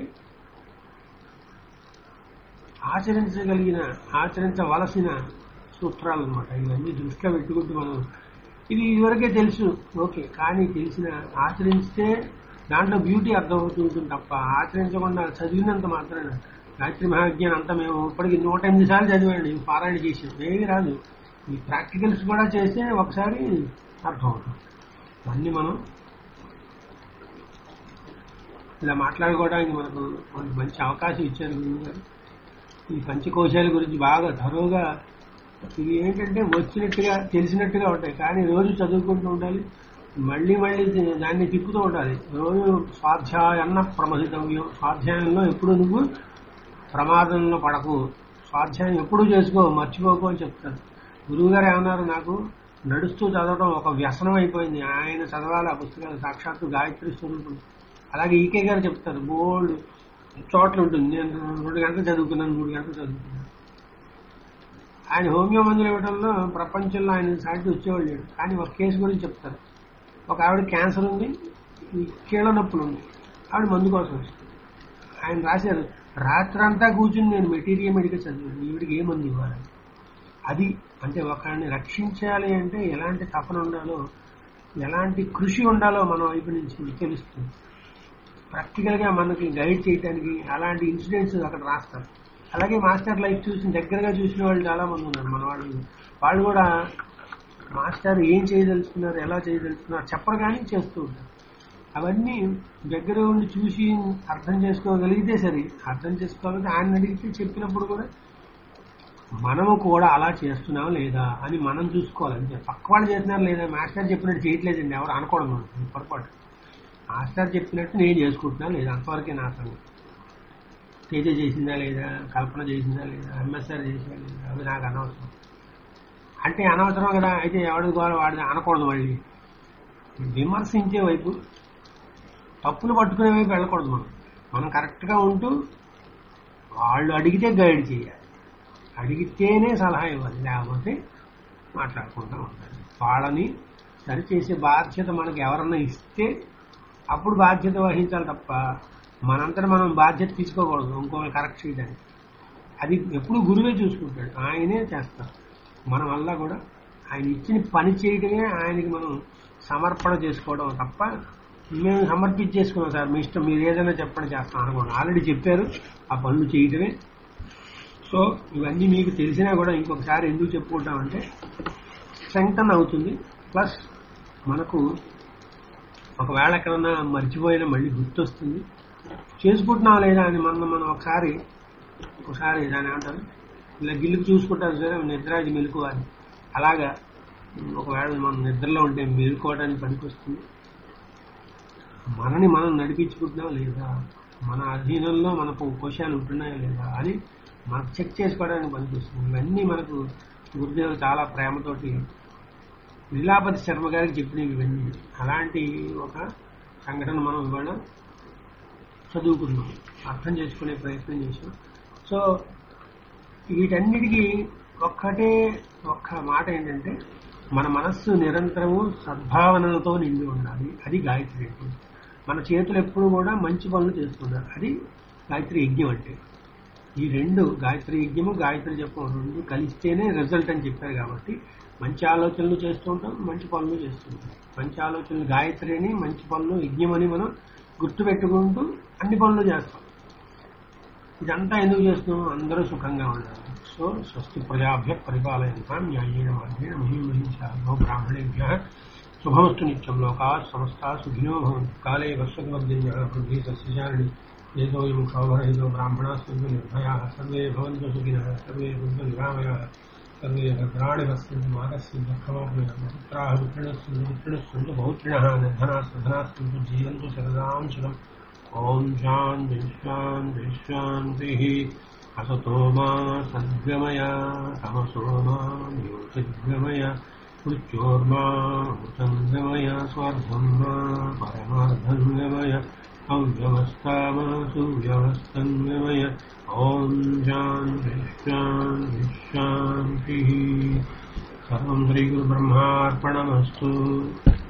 S1: ఆచరించగలిగిన ఆచరించవలసిన సూత్రాలు అనమాట ఇవన్నీ దృష్టిలో పెట్టుకుంటూ మనం ఇది ఇదివరకే తెలుసు ఓకే కానీ తెలిసిన ఆచరిస్తే దాంట్లో బ్యూటీ అర్థమవుతూ ఉంటుంది తప్ప ఆచరించకుండా చదివినంత మాత్రాన గాయత్రి మహాజ్ఞానం అంతా మేము ఇప్పటికి నూట ఎనిమిది సార్లు చదివండి పారాయణ చేసాం ఏమీ రాదు ఈ ప్రాక్టికల్స్ కూడా చేస్తే ఒకసారి అర్థం అవుతుంది అన్నీ మనం ఇలా మాట్లాడుకోవడానికి మనకు మనకు మంచి అవకాశం ఇచ్చారు గురువు గారు ఈ పంచకోశాల గురించి బాగా ధరువుగా ఇవి ఏంటంటే వచ్చినట్టుగా తెలిసినట్టుగా ఉంటాయి కానీ రోజు చదువుకుంటూ ఉండాలి మళ్ళీ మళ్ళీ దాన్ని తిప్పుతూ ఉండాలి రోజు స్వాధ్యాయన్న ప్రమదితవ్యం స్వాధ్యాయంలో ఎప్పుడు నువ్వు ప్రమాదంలో పడకు స్వాధ్యాయం ఎప్పుడు చేసుకో మర్చిపోకు అని చెప్తారు గురువు గారు ఏమన్నారు నాకు నడుస్తూ చదవడం ఒక వ్యసనం అయిపోయింది ఆయన చదవాలి ఆ పుస్తకాలు సాక్షాత్తు గాయత్రి స్వరూపం అలాగే ఈకే గారు చెప్తారు బోల్డ్ చోట్ల ఉంటుంది నేను రెండు గంటలు చదువుకున్నాను మూడు గంటలు చదువుకున్నాను ఆయన హోమియో మందులు ఇవ్వడంలో ప్రపంచంలో ఆయన సాటి వచ్చేవాళ్ళు లేడు కానీ ఒక కేసు గురించి చెప్తారు ఒక ఆవిడ క్యాన్సర్ ఉంది ఈ కీళ్ళ నొప్పులు ఉంది ఆవిడ మందు కోసం వచ్చింది ఆయన రాశారు రాత్రంతా కూర్చుని నేను మెటీరియల్ మెడికల్ చదివాను ఈవిడికి ఏ మందు ఇవ్వాలి అది అంటే ఒకరిని రక్షించాలి అంటే ఎలాంటి తపన ఉండాలో ఎలాంటి కృషి ఉండాలో మన వైపు నుంచి తెలుస్తుంది ప్రాక్టికల్ గా మనకి గైడ్ చేయడానికి అలాంటి ఇన్సిడెంట్స్ అక్కడ రాస్తారు అలాగే మాస్టర్ లైఫ్ చూసిన దగ్గరగా చూసిన వాళ్ళు చాలా మంది ఉన్నారు మన వాళ్ళు వాళ్ళు కూడా మాస్టర్ ఏం చేయదలుచుకున్నారు ఎలా చేయదలుచుకున్నారు చెప్పరు కానీ చేస్తూ ఉంటారు అవన్నీ దగ్గర ఉండి చూసి అర్థం చేసుకోగలిగితే సరే అర్థం చేసుకోగలిగితే ఆయన అడిగితే చెప్పినప్పుడు కూడా మనము కూడా అలా చేస్తున్నాం లేదా అని మనం చూసుకోవాలి అంతే పక్క వాళ్ళు చేస్తున్నారు లేదా మాస్టర్ చెప్పినట్టు చేయట్లేదండి ఎవరు అనుకోవడం మనం పొరపాటు మాస్టర్ చెప్పినట్టు నేను చేసుకుంటున్నా లేదా అంతవరకే నా సంగతి తేజ చేసిందా లేదా కల్పన చేసిందా లేదా ఎంఎస్ఆర్ చేసిందా లేదా అవి నాకు అనవసరం అంటే అనవసరం కదా అయితే ఎవడి ద్వారా వాడిని అనకూడదు మళ్ళీ విమర్శించే వైపు తప్పులు పట్టుకునే వైపు వెళ్ళకూడదు మనం మనం కరెక్ట్గా ఉంటూ వాళ్ళు అడిగితే గైడ్ చేయాలి అడిగితేనే సలహా ఇవ్వాలి లేకపోతే మాట్లాడకుండా ఉండాలి వాళ్ళని సరిచేసే బాధ్యత మనకు ఎవరన్నా ఇస్తే అప్పుడు బాధ్యత వహించాలి తప్ప మనంతటా మనం బాధ్యత తీసుకోకూడదు ఇంకోటి కరెక్ట్ చేయడానికి అది ఎప్పుడు గురువే చూసుకుంటాడు ఆయనే చేస్తారు మన వల్ల కూడా ఆయన ఇచ్చిన పని చేయడమే ఆయనకి మనం సమర్పణ చేసుకోవడం తప్ప మేము సమర్పించేసుకున్నాం సార్ మీ ఇష్టం మీరు ఏదైనా చెప్పండి చేస్తాం అనుకోండి ఆల్రెడీ చెప్పారు ఆ పనులు చేయటమే సో ఇవన్నీ మీకు తెలిసినా కూడా ఇంకొకసారి ఎందుకు చెప్పుకుంటామంటే స్ట్రెంగ్తన్ అవుతుంది ప్లస్ మనకు ఒకవేళ ఎక్కడన్నా మర్చిపోయినా మళ్ళీ గుర్తొస్తుంది చేసుకుంటున్నాం లేదా అని మనం మనం ఒకసారి ఒకసారి దాని ఏమంటారు ఇలా గిల్లుకు చూసుకుంటారు సరే నిద్రాది మెలకు అని అలాగా ఒకవేళ మనం నిద్రలో ఉంటే మేలుకోవడానికి పనికొస్తుంది మనని మనం నడిపించుకుంటున్నాం లేదా మన అధీనంలో మనకు కోశాలు ఉంటున్నాయా లేదా అని మనకు చెక్ చేసుకోవడానికి పనికొస్తుంది ఇవన్నీ మనకు గురుదేవులు చాలా ప్రేమతోటి లీలాపతి శర్మ గారికి చెప్పినవి ఇవన్నీ అలాంటి ఒక సంఘటన మనం ఇవాళ చదువుకున్నాం అర్థం చేసుకునే ప్రయత్నం చేసాం సో వీటన్నిటికీ ఒక్కటే ఒక్క మాట ఏంటంటే మన మనస్సు నిరంతరము సద్భావనలతో నిండి ఉండాలి అది గాయత్రి యజ్ఞం మన చేతులు ఎప్పుడు కూడా మంచి పనులు చేస్తుండాలి అది గాయత్రి యజ్ఞం అంటే ఈ రెండు గాయత్రి యజ్ఞము గాయత్రి జపం రెండు కలిస్తేనే రిజల్ట్ అని చెప్పారు కాబట్టి మంచి ఆలోచనలు చేస్తూ ఉంటాం మంచి పనులు చేస్తుంటాం మంచి ఆలోచనలు గాయత్రి అని మంచి పనులు యజ్ఞం అని మనం గుర్తుపెట్టుకుంటూ అన్ని పనులు చేస్తాం ఇదంతా ఎందుకు చేస్తున్నాం అందరూ సుఖంగా ఉండాలి సో స్వస్తి ప్రజాభ్య పరిపాలయంతా న్యాయేణ మార్గేణ మహిమహింసో బ్రాహ్మణేభ్య శుభమస్తు నిత్యం లోకా సమస్త సుఖినో భవంతు కాలే వర్షద్వర్జన్య పృథ్వీ సస్యచారిణి ఏదోయం క్షోభరహితో బ్రాహ్మణా సంతు నిర్భయా సర్వే భవంతు సుఖినः సర్వే భవంతు నిరామయాः సర్వే భద్రాణి పశ్యంతు మాగస్యంతు క్షమాపయ పుత్రాः పుత్రిణస్సంతు పుత్రిణస్సంతు బౌత్రిణः నిర్ధనాः సధనాస్సంతు జీవంతు శరదాం శతం ఓం శాంతి శాంతి శాంతిः असतो मा सद्गमय तमसो मा ज्योतिर्गमय मृत्योर्मा सङ्गमय स्वार्थम् मा परमार्थम् गमय अव्यवस्था मा सुव्यवस्थम् गमय ॐ शान्ति शान्ति शान्तिः सर्वम् श्रीगुरुब्रह्मार्पणमस्तु